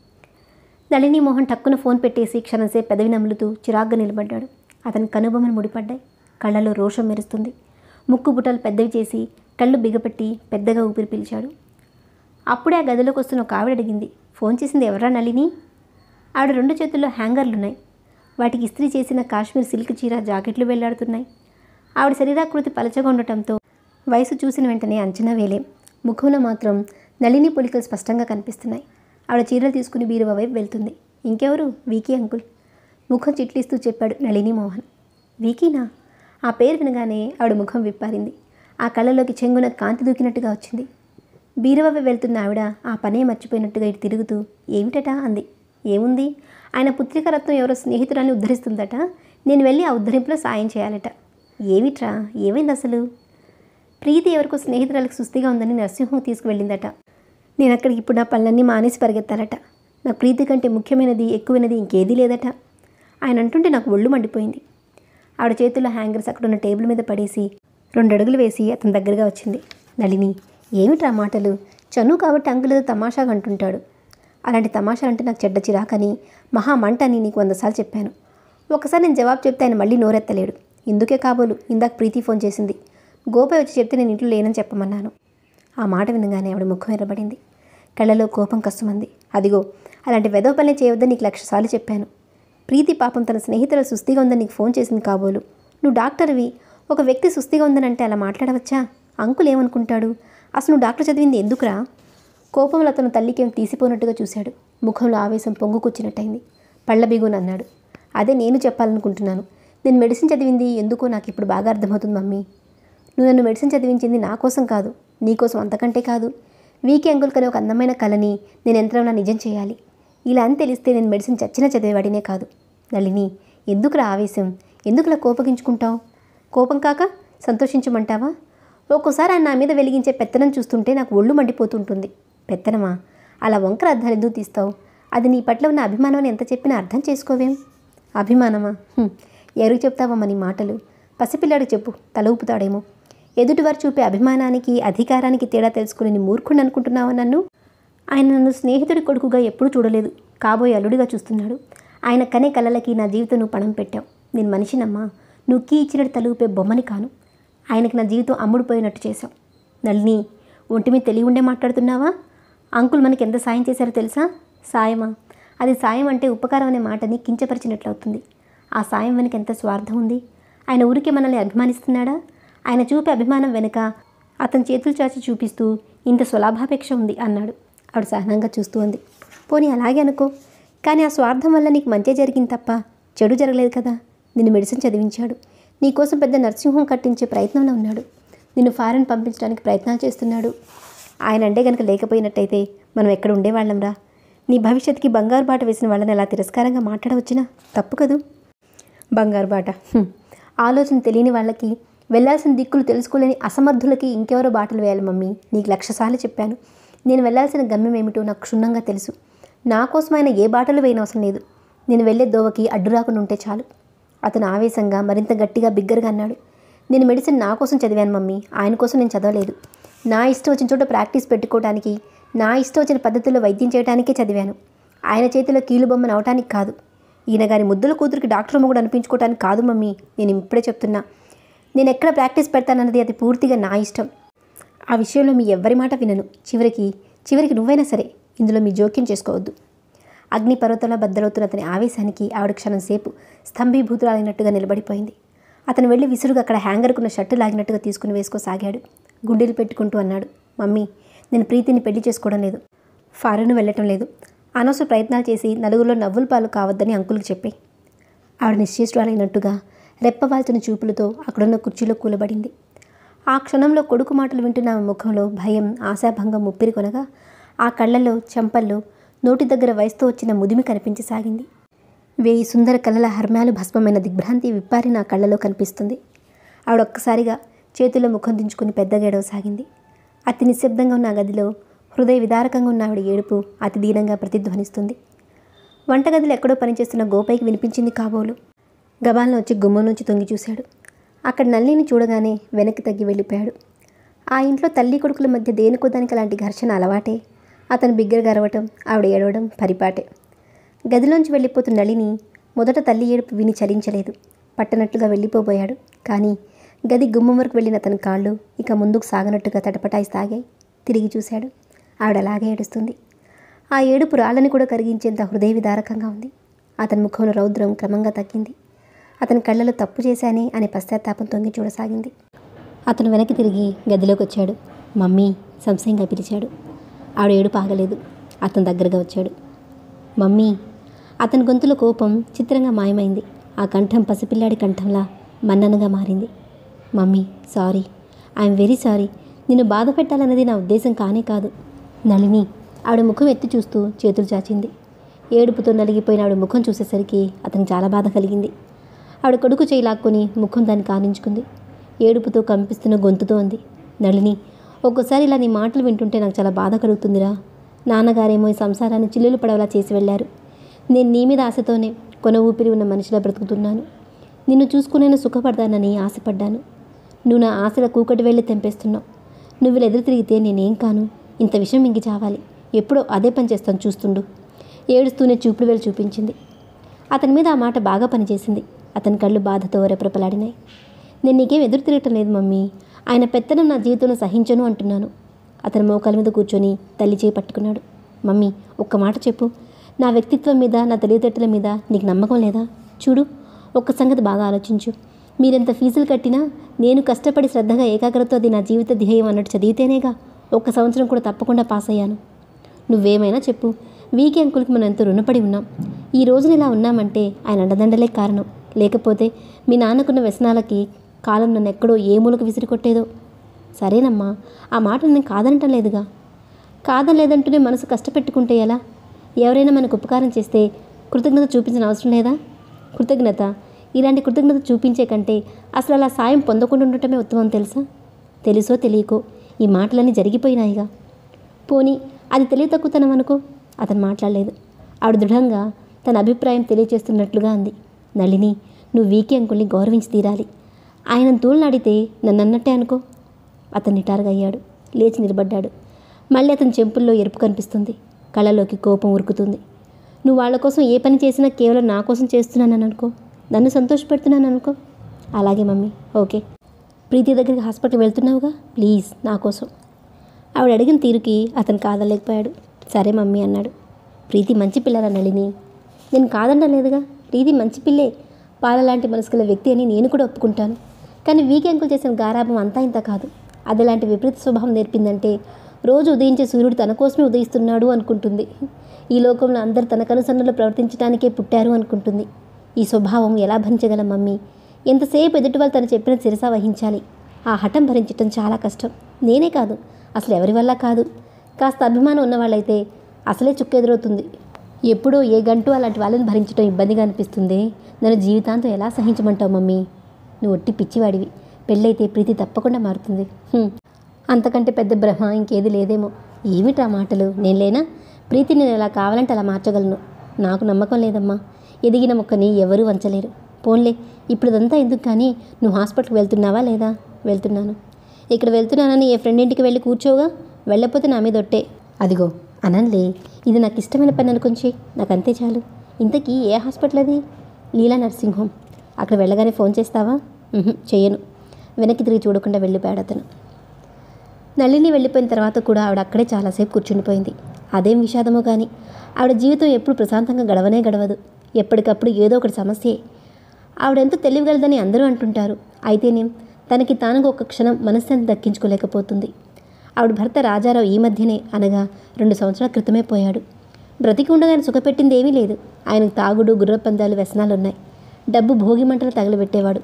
నళిని మోహన్ టక్కున ఫోన్ పెట్టేసి క్షణంసేపు పెదవి నములుతూ చిరాగ్గా నిలబడ్డాడు అతని కనుబొమ్మలు ముడిపడ్డాయి కళ్ళలో రోషం మెరుస్తుంది ముక్కు బుట్టలు పెద్దవి చేసి కళ్ళు బిగపెట్టి పెద్దగా ఊపిరి పీల్చాడు అప్పుడే ఆ గదిలోకి వస్తున్న ఒక ఆవిడ అడిగింది ఫోన్ చేసింది ఎవరా నళిని ఆవిడ రెండు చేతుల్లో హ్యాంగర్లున్నాయి వాటికి ఇస్త్రీ చేసిన కాశ్మీర్ సిల్క్ చీర జాకెట్లు వెళ్లాడుతున్నాయి ఆవిడ శరీరాకృతి పలచగా ఉండటంతో వయసు చూసిన వెంటనే అంచనా వేలేం ముఖంలో మాత్రం నళిని పొలికలు స్పష్టంగా కనిపిస్తున్నాయి ఆవిడ చీరలు తీసుకుని బీరువా వైపు వెళ్తుంది ఇంకెవరు వీకీ అంకుల్ ముఖం చిట్లిస్తూ చెప్పాడు నళిని మోహన్ వీకీనా ఆ పేరు వినగానే ఆవిడ ముఖం విప్పారింది ఆ కళ్ళలోకి చెంగున కాంతి దూకినట్టుగా వచ్చింది బీరువవి వెళ్తున్న ఆవిడ ఆ పనే మర్చిపోయినట్టుగా ఇటు తిరుగుతూ ఏమిటట అంది ఏముంది ఆయన పుత్రిక రత్నం ఎవరో స్నేహితురాన్ని ఉద్ధరిస్తుందట నేను వెళ్ళి ఆ ఉద్ధరింపులో సాయం చేయాలట ఏమిట్రా ఏమైంది అసలు ప్రీతి ఎవరికో స్నేహితురాలకు సుస్థిగా ఉందని నరసింహం తీసుకువెళ్ళిందట నేను అక్కడికి ఇప్పుడు నా పనులన్నీ మానేసి పరిగెత్తాలట నాకు ప్రీతి కంటే ముఖ్యమైనది ఎక్కువైనది ఇంకేదీ లేదట ఆయన అంటుంటే నాకు ఒళ్ళు మండిపోయింది ఆవిడ చేతుల్లో హ్యాంగర్స్ అక్కడ ఉన్న టేబుల్ మీద పడేసి రెండు అడుగులు వేసి అతని దగ్గరగా వచ్చింది నళిని ఏమిట్రా మాటలు చనువు కాబట్టి అంకుల్ ఏదో తమాషాగా అంటుంటాడు అలాంటి తమాషాలంటే నాకు చెడ్డ చిరాకని మహా మంట అని నీకు వందసార్లు చెప్పాను ఒకసారి నేను జవాబు చెప్తే ఆయన మళ్ళీ నోరెత్తలేడు ఇందుకే కాబోలు ఇందాక ప్రీతి ఫోన్ చేసింది గోపే వచ్చి చెప్తే నేను ఇంట్లో లేనని చెప్పమన్నాను ఆ మాట వినగానే ఆవిడ ముఖం ఎర్రబడింది కళ్ళలో కోపం కస్తుమంది అదిగో అలాంటి వెదవ పనులు చేయవద్దని నీకు లక్ష సార్లు చెప్పాను ప్రీతి పాపం తన స్నేహితుల సుస్థిగా ఉందని నీకు ఫోన్ చేసింది కాబోలు నువ్వు డాక్టర్వి ఒక వ్యక్తి సుస్థిగా ఉందని అంటే అలా మాట్లాడవచ్చా అంకుల్ ఏమనుకుంటాడు అసలు నువ్వు డాక్టర్ చదివింది ఎందుకురా కోపంలో అతను తల్లికేం తీసిపోయినట్టుగా చూశాడు ముఖంలో ఆవేశం పొంగుకొచ్చినట్టయింది పళ్ళ బిగుని అన్నాడు అదే నేను చెప్పాలనుకుంటున్నాను నేను మెడిసిన్ చదివింది ఎందుకో నాకు ఇప్పుడు బాగా అర్థమవుతుంది మమ్మీ నువ్వు నన్ను మెడిసిన్ చదివించింది నా కోసం కాదు నీకోసం అంతకంటే కాదు వీకే అంకుల్ కనే ఒక అందమైన కళని నేను ఎంతలో నిజం చేయాలి ఇలా అని తెలిస్తే నేను మెడిసిన్ చచ్చినా చదివేవాడినే కాదు నళిని ఎందుకురా ఆవేశం ఎందుకులా కోపగించుకుంటావు కోపం కాక సంతోషించమంటావా ఒక్కోసారి ఆయన నా మీద వెలిగించే పెత్తనం చూస్తుంటే నాకు ఒళ్ళు మండిపోతుంటుంది పెత్తనమా అలా వంకర అర్థాలు ఎందుకు తీస్తావు అది నీ పట్ల ఉన్న అభిమానం అని ఎంత చెప్పినా అర్థం చేసుకోవేం అభిమానమా హ్మ్. ఎవరికి చెప్తావమ్మా నీ మాటలు పసిపిల్లాడు చెప్పు తల ఊపుతాడేమో ఎదుటివారు చూపే అభిమానానికి అధికారానికి తేడా తెలుసుకుని నీ మూర్ఖుడు అనుకుంటున్నావా నన్ను ఆయన నన్ను స్నేహితుడి కొడుకుగా ఎప్పుడూ చూడలేదు కాబోయే అల్లుడిగా చూస్తున్నాడు ఆయన కనే కలలకి నా జీవితం నువ్వు పణం పెట్టావు నేను మనిషినమ్మా నువ్వు కీ ఇచ్చినట్టు తలూపే బొమ్మని కాను ఆయనకి నా జీవితం అమ్ముడుపోయినట్టు చేశావు నళిని ఒంటి మీద తెలివి ఉండే మాట్లాడుతున్నావా అంకుల్ మనకి ఎంత సాయం చేశారో తెలుసా సాయమా అది సాయం అంటే ఉపకారం అనే మాటని కించపరిచినట్లు అవుతుంది ఆ సాయం వెనుక ఎంత స్వార్థం ఉంది ఆయన ఊరికే మనల్ని అభిమానిస్తున్నాడా ఆయన చూపే అభిమానం వెనుక అతని చేతులు చాచి చూపిస్తూ ఇంత స్వలాభాపేక్ష ఉంది అన్నాడు ఆవిడ సహనంగా చూస్తూ ఉంది పోనీ అలాగే అనుకో కానీ ఆ స్వార్థం వల్ల నీకు మంచి జరిగింది తప్ప చెడు జరగలేదు కదా నిన్ను మెడిసిన్ చదివించాడు నీకోసం పెద్ద నర్సింహం కట్టించే ప్రయత్నంలో ఉన్నాడు నిన్ను ఫారెన్ పంపించడానికి ప్రయత్నాలు చేస్తున్నాడు ఆయన అంటే కనుక లేకపోయినట్టయితే మనం ఎక్కడ ఉండేవాళ్ళంరా నీ భవిష్యత్తుకి బంగారు బాట వేసిన వాళ్ళని అలా తిరస్కారంగా మాట్లాడవచ్చునా తప్పు కదూ బంగారు బాట హ్మ్. ఆలోచన తెలియని వాళ్ళకి వెళ్ళాల్సిన దిక్కులు తెలుసుకోలేని అసమర్థులకి ఇంకెవరో బాటలు వేయాలి మమ్మీ నీకు లక్ష సార్లు చెప్పాను నేను వెళ్ళాల్సిన గమ్యం ఏమిటో నాకు క్షుణ్ణంగా తెలుసు నా కోసమైన ఏ బాటలు వేయనవసరం లేదు నేను వెళ్ళే దోవకి అడ్డు రాకుండా ఉంటే చాలు అతను ఆవేశంగా మరింత గట్టిగా బిగ్గరగా అన్నాడు నేను మెడిసిన్ నా కోసం చదివాను మమ్మీ ఆయన కోసం నేను చదవలేదు నా ఇష్టం వచ్చిన చోట ప్రాక్టీస్ పెట్టుకోవడానికి నా ఇష్టం వచ్చిన పద్ధతుల్లో వైద్యం చేయడానికే చదివాను ఆయన చేతిలో కీలుబొమ్మను అవటానికి కాదు ఈయన గారి ముద్దుల కూతురికి డాక్టర్ మొగుడు అనిపించుకోవటానికి కాదు మమ్మీ నేను ఇప్పుడే చెప్తున్నా నేను ఎక్కడ ప్రాక్టీస్ పెడతానన్నది అది పూర్తిగా నా ఇష్టం ఆ విషయంలో మీ ఎవ్వరి మాట వినను చివరికి చివరికి నువ్వైనా సరే ఇందులో మీ జోక్యం చేసుకోవద్దు అగ్ని పర్వతంలో బద్దలవుతున్న అతని ఆవేశానికి ఆవిడ క్షణం సేపు స్తంభీభూతురాలైనట్టుగా నిలబడిపోయింది అతను వెళ్ళి విసురుగా అక్కడ హ్యాంగర్కున్న షర్టు లాగినట్టుగా తీసుకుని వేసుకోసాగాడు గుండెలు పెట్టుకుంటూ అన్నాడు మమ్మీ నేను ప్రీతిని పెళ్లి చేసుకోవడం లేదు ఫారెన్ వెళ్ళటం లేదు అనవసర ప్రయత్నాలు చేసి నలుగురిలో నవ్వుల పాలు కావద్దని అంకుల్కి చెప్పి ఆవిడ నిశ్చేష్టురాలైనట్టుగా రెప్పవాల్చిన చూపులతో అక్కడున్న కుర్చీలో కూలబడింది ఆ క్షణంలో కొడుకు మాటలు వింటున్న ఆమె ముఖంలో భయం ఆశాభంగం ముప్పిరి కొనగా ఆ కళ్ళల్లో చెంపల్లో నోటి దగ్గర వయసుతో వచ్చిన ముదిమి కనిపించసాగింది వేయి సుందర కళ్ళల హర్మ్యాలు భస్మమైన దిగ్భ్రాంతి విప్పారి నా కళ్ళలో కనిపిస్తుంది ఆవిడ ఒక్కసారిగా చేతుల్లో ముఖం దించుకుని పెద్దగా ఏడవసాగింది అతి నిశ్శబ్దంగా ఉన్న ఆ గదిలో హృదయ విదారకంగా ఉన్న ఆవిడ ఏడుపు అతి దీనంగా ప్రతిధ్వనిస్తుంది వంటగదిలో ఎక్కడో పనిచేస్తున్న గోపైకి వినిపించింది కాబోలు గబాలను వచ్చి గుమ్మం నుంచి తొంగి చూశాడు అక్కడ నల్లిని చూడగానే వెనక్కి తగ్గి వెళ్ళిపోయాడు ఆ ఇంట్లో తల్లి కొడుకుల మధ్య దేనికో దానికి అలాంటి ఘర్షణ అలవాటే అతను బిగ్గరగా అరవటం ఆవిడ ఏడవడం పరిపాటే గదిలోంచి వెళ్ళిపోతున్న నళిని మొదట తల్లి ఏడుపు విని చలించలేదు పట్టనట్టుగా వెళ్ళిపోబోయాడు కానీ గది గుమ్మం వరకు వెళ్ళిన అతని కాళ్ళు ఇక ముందుకు సాగనట్టుగా తటపటాయి సాగాయి తిరిగి చూశాడు ఆవిడ అలాగే ఏడుస్తుంది ఆ ఏడుపు రాళ్ళని కూడా కరిగించేంత హృదయ విదారకంగా ఉంది అతని ముఖంలో రౌద్రం క్రమంగా తగ్గింది అతని కళ్ళలో తప్పు చేశానే అనే పశ్చాత్తాపం తొంగి చూడసాగింది అతను వెనక్కి తిరిగి గదిలోకి వచ్చాడు మమ్మీ సంశయంగా పిలిచాడు ఆవిడ ఏడుపు ఆగలేదు అతని దగ్గరగా వచ్చాడు మమ్మీ అతని గొంతులో కోపం చిత్రంగా మాయమైంది ఆ కంఠం పసిపిల్లాడి కంఠంలా మన్ననగా మారింది mummy sorry I'm very sorry నిన్ను బాధ పెట్టాలన్నది నా ఉద్దేశం కానే కాదు నళిని ఆవిడ ముఖం ఎత్తి చూస్తూ చేతులు చాచింది ఏడుపుతో నలిగిపోయిన ఆవిడ ముఖం చూసేసరికి అతనికి చాలా బాధ కలిగింది ఆవిడ కొడుకు చేయి లాక్కొని ముఖం దాన్ని కానించుకుంది ఏడుపుతో కంపిస్తున్న గొంతుతో అంది నళిని ఒక్కోసారి ఇలా నీ మాటలు వింటుంటే నాకు చాలా బాధ కలుగుతుందిరా నాన్నగారేమో ఈ సంసారాన్ని చిల్లులు పడవలా చేసి వెళ్ళారు నేను నీ మీద ఆశతోనే కొన ఊపిరి ఉన్న మనిషిలా బ్రతుకుతున్నాను నిన్ను చూసుకునేను సుఖపడతానని ఆశపడ్డాను నువ్వు నా ఆశల కూకటి వెళ్ళి తెంపేస్తున్నావు నువ్వు ఇలా ఎదురు తిరిగితే నేనేం కాను ఇంత విషయం ఇంక చావాలి ఎప్పుడో అదే పని చేస్తాను చూస్తుండు ఏడుస్తూనే చూపుడు వేలు చూపించింది అతని మీద ఆ మాట బాగా పనిచేసింది అతని కళ్ళు బాధతో రెపరెపలాడినాయి నేను నీకేం ఎదురు తిరగటం లేదు మమ్మీ ఆయన పెత్తనం నా జీవితంలో సహించను అంటున్నాను అతని మోకాల మీద కూర్చొని తల్లి చేయి పట్టుకున్నాడు మమ్మీ ఒక్క మాట చెప్పు నా వ్యక్తిత్వం మీద నా తెలివితేటల మీద నీకు నమ్మకం లేదా చూడు ఒక్క సంగతి బాగా ఆలోచించు మీరెంత ఫీజులు కట్టినా నేను కష్టపడి శ్రద్ధగా ఏకాగ్రతతో అది నా జీవిత ధ్యేయం అన్నట్టు చదివితేనేగా ఒక్క సంవత్సరం కూడా తప్పకుండా పాస్ అయ్యాను నువ్వేమైనా చెప్పు వీకే అంకుల్కి మనం ఎంతో రుణపడి ఉన్నాం ఈ రోజున ఇలా ఉన్నామంటే ఆయన అండదండలే కారణం లేకపోతే మీ నాన్నకున్న వ్యసనాలకి కాలం నన్ను ఎక్కడో ఏ మూలకు విసిరికొట్టేదో సరేనమ్మా ఆ మాట నేను కాదనటం లేదుగా కాదనలేదంటూనే మనసు కష్టపెట్టుకుంటే ఎలా ఎవరైనా మనకు ఉపకారం చేస్తే కృతజ్ఞత చూపించిన అవసరం లేదా కృతజ్ఞత ఇలాంటి కృతజ్ఞత చూపించే కంటే అసలు అలా సాయం పొందకుండా ఉండటమే ఉత్తమం తెలుసా తెలుసో తెలియకో ఈ మాటలన్నీ జరిగిపోయినాయిగా పోనీ అది తెలివి తక్కువతనం అనుకో అతను మాట్లాడలేదు ఆవిడ దృఢంగా తన అభిప్రాయం తెలియచేస్తున్నట్లుగా అంది నళిని నువ్వు వీకే అంకుల్ని గౌరవించి తీరాలి ఆయన తూలనాడితే నన్ను అన్నట్టే అనుకో అతను నిటారుగా అయ్యాడు లేచి నిలబడ్డాడు మళ్ళీ అతని చెంపుల్లో ఎరుపు కనిపిస్తుంది కళ్ళలోకి కోపం ఉరుకుతుంది నువ్వు వాళ్ళ కోసం ఏ పని చేసినా కేవలం నా కోసం చేస్తున్నానని అనుకో నన్ను సంతోషపెడుతున్నాను అనుకో అలాగే మమ్మీ ఓకే ప్రీతి దగ్గరికి హాస్పిటల్ వెళ్తున్నావుగా ప్లీజ్ నా కోసం ఆవిడ అడిగిన తీరుకి అతను కాదలేకపోయాడు సరే మమ్మీ అన్నాడు ప్రీతి మంచి పిల్లరా నళిని నేను కాదనలేదుగా ప్రీతి మంచి పిల్లే పాల లాంటి మనసుకున్న వ్యక్తి అని నేను కూడా ఒప్పుకుంటాను కానీ వీక్ అంకుల్ చేసిన గారాభం అంతా ఇంత కాదు అది లాంటి విపరీత స్వభావం నేర్పిందంటే రోజు ఉదయించే సూర్యుడు తన కోసమే ఉదయిస్తున్నాడు అనుకుంటుంది ఈ లోకంలో అందరు తన కనుసన్నలో ప్రవర్తించడానికే పుట్టారు అనుకుంటుంది ఈ స్వభావం ఎలా భరించగలం మమ్మీ ఎంతసేపు ఎదుటి వాళ్ళు తను చెప్పిన శిరస వహించాలి ఆ హఠం భరించటం చాలా కష్టం నేనే కాదు అసలు ఎవరి వల్ల కాదు కాస్త అభిమానం ఉన్నవాళ్ళైతే అసలే చుక్కెదురవుతుంది ఎప్పుడో ఏ గంటూ అలాంటి వాళ్ళని భరించడం ఇబ్బందిగా అనిపిస్తుంది నన్ను జీవితాంతం ఎలా సహించమంటావు మమ్మీ నువ్వు ఒట్టి పిచ్చివాడివి పెళ్ళైతే ప్రీతి తప్పకుండా మారుతుంది హ్మ్. అంతకంటే పెద్ద భ్రమ ఇంకేది లేదేమో ఏమిటా మాటలు నేను లేనా ప్రీతి నేను ఎలా కావాలంటే అలా మార్చగలను నాకు నమ్మకం లేదమ్మా ఎదిగిన మొక్కని ఎవరూ వంచలేరు పోన్లే ఇప్పుడు ఇదంతా ఎందుకు కానీ నువ్వు హాస్పిటల్కి వెళ్తున్నావా లేదా వెళ్తున్నాను ఇక్కడ వెళ్తున్నానని ఏ ఫ్రెండ్ ఇంటికి వెళ్ళి కూర్చోగా వెళ్ళకపోతే నా మీద ఒట్టే అదిగో అనంలే ఇది నాకు ఇష్టమైన పని అనుకుంచి నాకు అంతే చాలు ఇంతకీ ఏ హాస్పిటల్ అది లీలా నర్సింగ్ హోమ్ అక్కడ వెళ్ళగానే ఫోన్ చేస్తావా ఉహుం, చెయ్యను వెనక్కి తిరిగి చూడకుండా వెళ్ళిపోయాడు అతను నళిని వెళ్ళిపోయిన తర్వాత కూడా ఆవిడ అక్కడే చాలాసేపు కూర్చుండిపోయింది అదేం విషాదమో కానీ ఆవిడ జీవితం ఎప్పుడు ప్రశాంతంగా గడవనే గడవదు ఎప్పటికప్పుడు ఏదో ఒకటి సమస్యే ఆవిడెంతో తెలియగలదని అందరూ అంటుంటారు అయితేనేం తనకి తానుగా ఒక క్షణం మనశ్శాంతి దక్కించుకోలేకపోతుంది ఆవిడ భర్త రాజారావు ఈ మధ్యనే అనగా రెండు సంవత్సరాల క్రితమే పోయాడు బ్రతికి ఉండగా ఆయన సుఖపెట్టింది ఏమీ లేదు ఆయనకు తాగుడు గుర్రపందాలు వ్యసనాలు ఉన్నాయి డబ్బు భోగి మంటలు తగలబెట్టేవాడు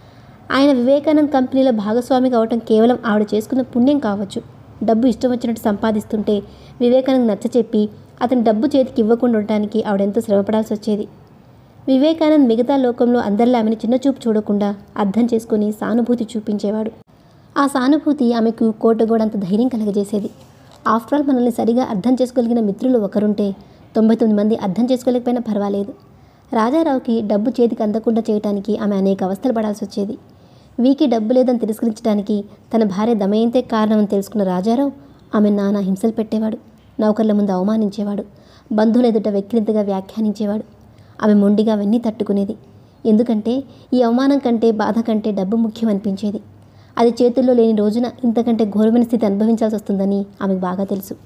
ఆయన వివేకానంద్ కంపెనీలో భాగస్వామిగా అవటం కేవలం ఆవిడ చేసుకున్న పుణ్యం కావచ్చు డబ్బు ఇష్టం వచ్చినట్టు సంపాదిస్తుంటే వివేకానంద్ నచ్చచెప్పి అతని డబ్బు చేతికి ఇవ్వకుండా ఉండటానికి ఆవిడెంతో శ్రమపడాల్సి వచ్చేది వివేకానంద్ మిగతా లోకంలో అందరిలా ఆమెను చిన్నచూపు చూడకుండా అర్థం చేసుకుని సానుభూతి చూపించేవాడు ఆ సానుభూతి ఆమెకు కోటగోడంత ధైర్యం కలగజేసేది ఆఫ్టర్ ఆల్ మనల్ని సరిగా అర్థం చేసుకోగలిగిన మిత్రులు ఒకరుంటే తొంభై తొమ్మిది మంది అర్థం చేసుకోలేకపోయినా పర్వాలేదు రాజారావుకి డబ్బు చేతికి అందకుండా చేయటానికి ఆమె అనేక అవస్థలు పడాల్సి వచ్చేది వీకి డబ్బు లేదని తిరస్కరించడానికి తన భార్య దమయంతే కారణమని తెలుసుకున్న రాజారావు ఆమె నానా హింసలు పెట్టేవాడు నౌకర్ల ముందు అవమానించేవాడు బంధువుల ఎదుట వెక్కిరింతగా వ్యాఖ్యానించేవాడు ఆమె మొండిగా అవన్నీ తట్టుకునేది ఎందుకంటే ఈ అవమానం కంటే బాధ కంటే డబ్బు ముఖ్యం అనిపించేది అది చేతుల్లో లేని రోజున ఇంతకంటే ఘోరమైన స్థితి అనుభవించాల్సి వస్తుందని ఆమెకు బాగా తెలుసు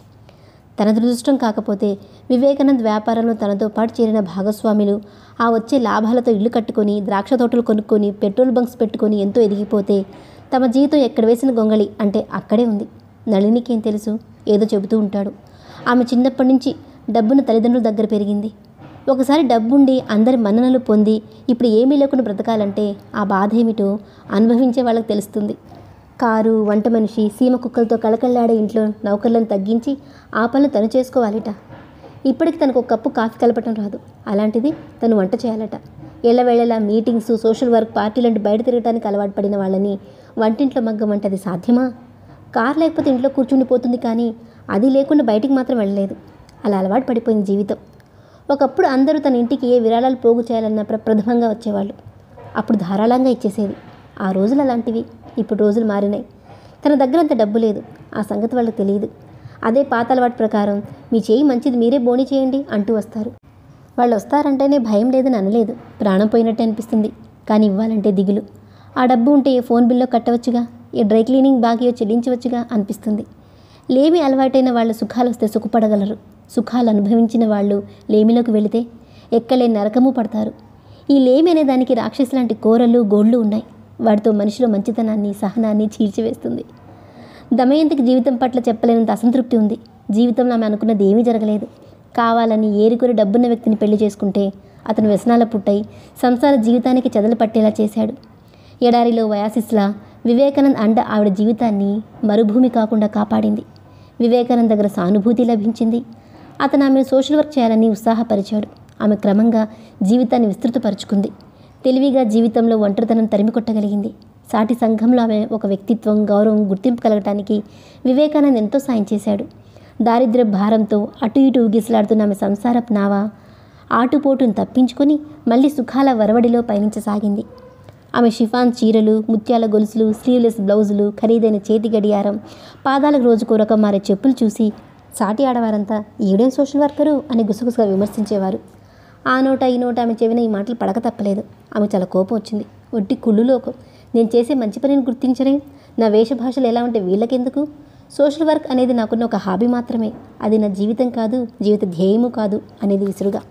తన దురదృష్టం కాకపోతే వివేకానంద్ వ్యాపారంలో తనతో పాటు చేరిన భాగస్వాములు ఆ వచ్చే లాభాలతో ఇల్లు కట్టుకొని ద్రాక్ష తోటలు కొనుక్కొని పెట్రోల్ బంక్స్ పెట్టుకొని ఎంతో ఎదిగిపోతే తమ జీవితం ఎక్కడ వేసిన గొంగళి అంటే అక్కడే ఉంది నళినికి ఏం తెలుసు ఏదో చెబుతూ ఉంటాడు ఆమె చిన్నప్పటి నుంచి డబ్బును తల్లిదండ్రుల దగ్గర పెరిగింది ఒకసారి డబ్బుండి అందరి మన్ననలు పొంది ఇప్పుడు ఏమీ లేకుండా బ్రతకాలంటే ఆ బాధ ఏమిటో అనుభవించే వాళ్ళకి తెలుస్తుంది కారు వంట మనిషి సీమ కుక్కలతో కళకళలాడే ఇంట్లో నౌకర్లను తగ్గించి ఆ పనులు తను చేసుకోవాలిట ఇప్పటికి తనకు ఒక కప్పు కాఫీ కలపటం రాదు అలాంటిది తను వంట చేయాలట ఎల్లవేళలా మీటింగ్స్ సోషల్ వర్క్ పార్టీ లాంటి బయట తిరగడానికి అలవాటు పడిన వాళ్ళని వంటింట్లో మగ్గం అంటే అది సాధ్యమా కార్ లేకపోతే ఇంట్లో కూర్చుండిపోతుంది కానీ అది లేకుండా బయటికి మాత్రం వెళ్ళలేదు అలా అలవాటు పడిపోయింది జీవితం ఒకప్పుడు అందరూ తన ఇంటికి ఏ విరాళాలు పోగు చేయాలన్న ప్ర ప్రథమంగా వచ్చేవాళ్ళు అప్పుడు ధారాళంగా ఇచ్చేసేది ఆ రోజులు అలాంటివి ఇప్పుడు రోజులు మారినాయి తన దగ్గర అంత డబ్బు లేదు ఆ సంగతి వాళ్ళకి తెలియదు అదే పాత అలవాటు ప్రకారం మీ చేయి మంచిది మీరే బోని చేయండి అంటూ వస్తారు వాళ్ళు వస్తారంటేనే భయం లేదని అనలేదు ప్రాణం పోయినట్టే అనిపిస్తుంది కానీ ఇవ్వాలంటే దిగులు ఆ డబ్బు ఉంటే ఏ ఫోన్ బిల్లో కట్టవచ్చుగా ఏ డ్రై క్లీనింగ్ బాకీయో చెల్లించవచ్చుగా అనిపిస్తుంది లేమి అలవాటైన వాళ్ళ సుఖాలు వస్తే సుఖపడగలరు సుఖాలు అనుభవించిన వాళ్ళు లేమిలోకి వెళితే ఎక్కలేని నరకము పడతారు ఈ లేమి అనే దానికి రాక్షసు లాంటి కోరలు గోళ్ళు ఉన్నాయి వాటితో మనిషిలో మంచితనాన్ని సహనాన్ని చీల్చివేస్తుంది దమయంతికి జీవితం పట్ల చెప్పలేనంత అసంతృప్తి ఉంది జీవితంలో ఆమె అనుకున్నది ఏమీ జరగలేదు కావాలని ఏరికొరి డబ్బున్న వ్యక్తిని పెళ్లి చేసుకుంటే అతను వ్యసనాల పుట్టై సంసార జీవితానికి చెదలు పట్టేలా చేశాడు ఎడారిలో వయాసిస్లా వివేకానంద్ అండ ఆవిడ జీవితాన్ని మరుభూమి కాకుండా కాపాడింది వివేకానంద్ దగ్గర సానుభూతి లభించింది అతను ఆమెను సోషల్ వర్క్ చేయాలని ఉత్సాహపరిచాడు ఆమె క్రమంగా జీవితాన్ని విస్తృతపరుచుకుంది తెలివిగా జీవితంలో ఒంటరితనం తరిమి కొట్టగలిగింది సాటి సంఘంలో ఆమె ఒక వ్యక్తిత్వం గౌరవం గుర్తింపు కలగటానికి వివేకానంద్ ఎంతో సాయం చేశాడు దారిద్ర్య భారంతో అటు ఇటు ఊగిసలాడుతున్న ఆమె సంసారపు నావ ఆటుపోటును తప్పించుకొని మళ్ళీ సుఖాల వరవడిలో పయనించసాగింది ఆమె షిఫాన్ చీరలు ముత్యాల గొలుసులు స్లీవ్లెస్ బ్లౌజులు ఖరీదైన చేతి గడియారం పాదాలకు రోజుకు రకం మారే చెప్పులు చూసి సాటి ఆడవారంతా ఈవిడేం సోషల్ వర్కరు అని గుసగుసగా విమర్శించేవారు ఆ నోట ఈ నోట ఆమె చెవిన ఈ మాటలు పడక తప్పలేదు ఆమె చాలా కోపం వచ్చింది ఒట్టి కుళ్ళు లోకం నేను చేసే మంచి పనిని గుర్తించరే నా వేషభాషలు ఎలా ఉంటే వీళ్ళకెందుకు సోషల్ వర్క్ అనేది నాకున్న ఒక హాబీ మాత్రమే అది నా జీవితం కాదు జీవిత ధ్యేయము కాదు అనేది విసురుగా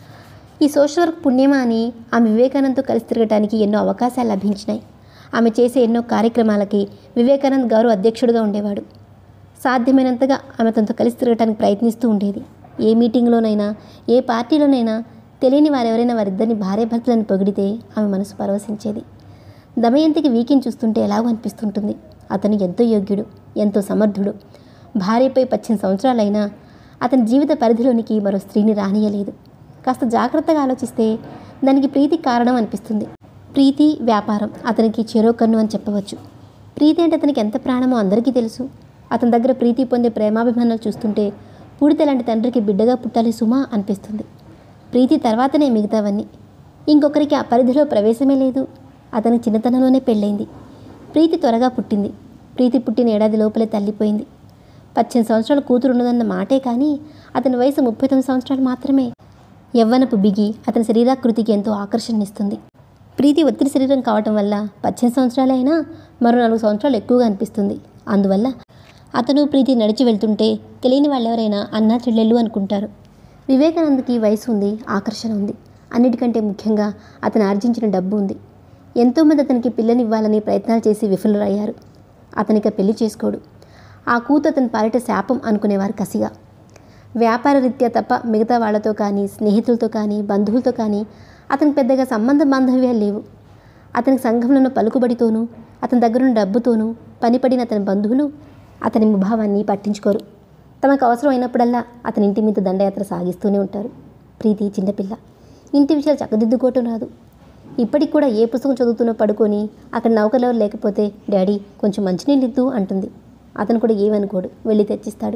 ఈ సోషల్ వర్క్ పుణ్యమా అని ఆమె వివేకానంద్తో కలిసి తిరగటానికి ఎన్నో అవకాశాలు లభించినాయి ఆమె చేసే ఎన్నో కార్యక్రమాలకి వివేకానంద్ గారు అధ్యక్షుడిగా ఉండేవాడు సాధ్యమైనంతగా ఆమె తనతో కలిసి తిరగటానికి ప్రయత్నిస్తూ ఉండేది ఏ మీటింగ్లోనైనా ఏ పార్టీలోనైనా తెలియని వారెవరైనా వారిద్దరిని భార్యాభర్తలను పొగిడితే ఆమె మనసు పరవశించేది దమయంతికి వీకిని చూస్తుంటే ఎలాగో అనిపిస్తుంటుంది అతను ఎంతో యోగ్యుడు ఎంతో సమర్థుడు భార్యపై పద్దెనిమిది సంవత్సరాలైనా అతని జీవిత పరిధిలోనికి మరో స్త్రీని రానియలేదు కాస్త జాగ్రత్తగా ఆలోచిస్తే దానికి ప్రీతి కారణం అనిపిస్తుంది ప్రీతి వ్యాపారం అతనికి చెరో కన్ను అని చెప్పవచ్చు ప్రీతి అంటే అతనికి ఎంత ప్రాణమో అందరికీ తెలుసు అతని దగ్గర ప్రీతి పొందే ప్రేమాభిమానాలు చూస్తుంటే పుడితే లాంటి తండ్రికి బిడ్డగా పుట్టాలి సుమా అనిపిస్తుంది ప్రీతి తర్వాతనే మిగతావన్నీ ఇంకొకరికి ఆ పరిధిలో ప్రవేశమే లేదు అతని చిన్నతనంలోనే పెళ్ళైంది ప్రీతి త్వరగా పుట్టింది ప్రీతి పుట్టిన ఏడాది లోపలే తల్లిపోయింది పద్దెనిమిది సంవత్సరాల కూతురు ఉన్నదన్న మాటే కానీ అతని వయసు ముప్పై తొమ్మిది సంవత్సరాలు మాత్రమే యవ్వనపు బిగి అతని శరీరాకృతికి ఎంతో ఆకర్షణనిస్తుంది ప్రీతి ఒత్తిడి శరీరం కావటం వల్ల పద్దెనిమిది సంవత్సరాలే అయినా మరో నాలుగు సంవత్సరాలు ఎక్కువగా అనిపిస్తుంది అందువల్ల అతను ప్రీతి నడిచి వెళ్తుంటే తెలియని వాళ్ళెవరైనా అన్నా చెల్లెళ్ళు అనుకుంటారు వివేకానందకి వయసు ఉంది ఆకర్షణ ఉంది అన్నిటికంటే ముఖ్యంగా అతను ఆర్జించిన డబ్బు ఉంది ఎంతోమంది అతనికి పిల్లనివ్వాలని ప్రయత్నాలు చేసి విఫలురయ్యారు అతనిక పెళ్లి చేసుకోడు ఆ కూతు అతని పాలిట శాపం అనుకునేవారు కసిగా వ్యాపార రీత్యా తప్ప మిగతా వాళ్ళతో కానీ స్నేహితులతో కానీ బంధువులతో కానీ అతనికి పెద్దగా సంబంధ బాంధవ్యాలు లేవు అతనికి సంఘంలో ఉన్న పలుకుబడితోనూ అతని దగ్గరున్న డబ్బుతోనూ పనిపడిన అతని బంధువులు అతని ముభావాన్ని పట్టించుకోరు తమకు అవసరం అయినప్పుడల్లా అతని ఇంటి మీద దండయాత్ర సాగిస్తూనే ఉంటారు ప్రీతి చిన్నపిల్ల ఇంటి విషయాలు చక్కదిద్దుకోవటం రాదు ఇప్పటికి కూడా ఏ పుస్తకం చదువుతున్నా పడుకొని అక్కడ నౌకర్లెవరు లేకపోతే డాడీ కొంచెం మంచినీళ్ళు ఇద్దు అంటుంది అతను కూడా ఏమనుకోడు వెళ్ళి తెచ్చిస్తాడు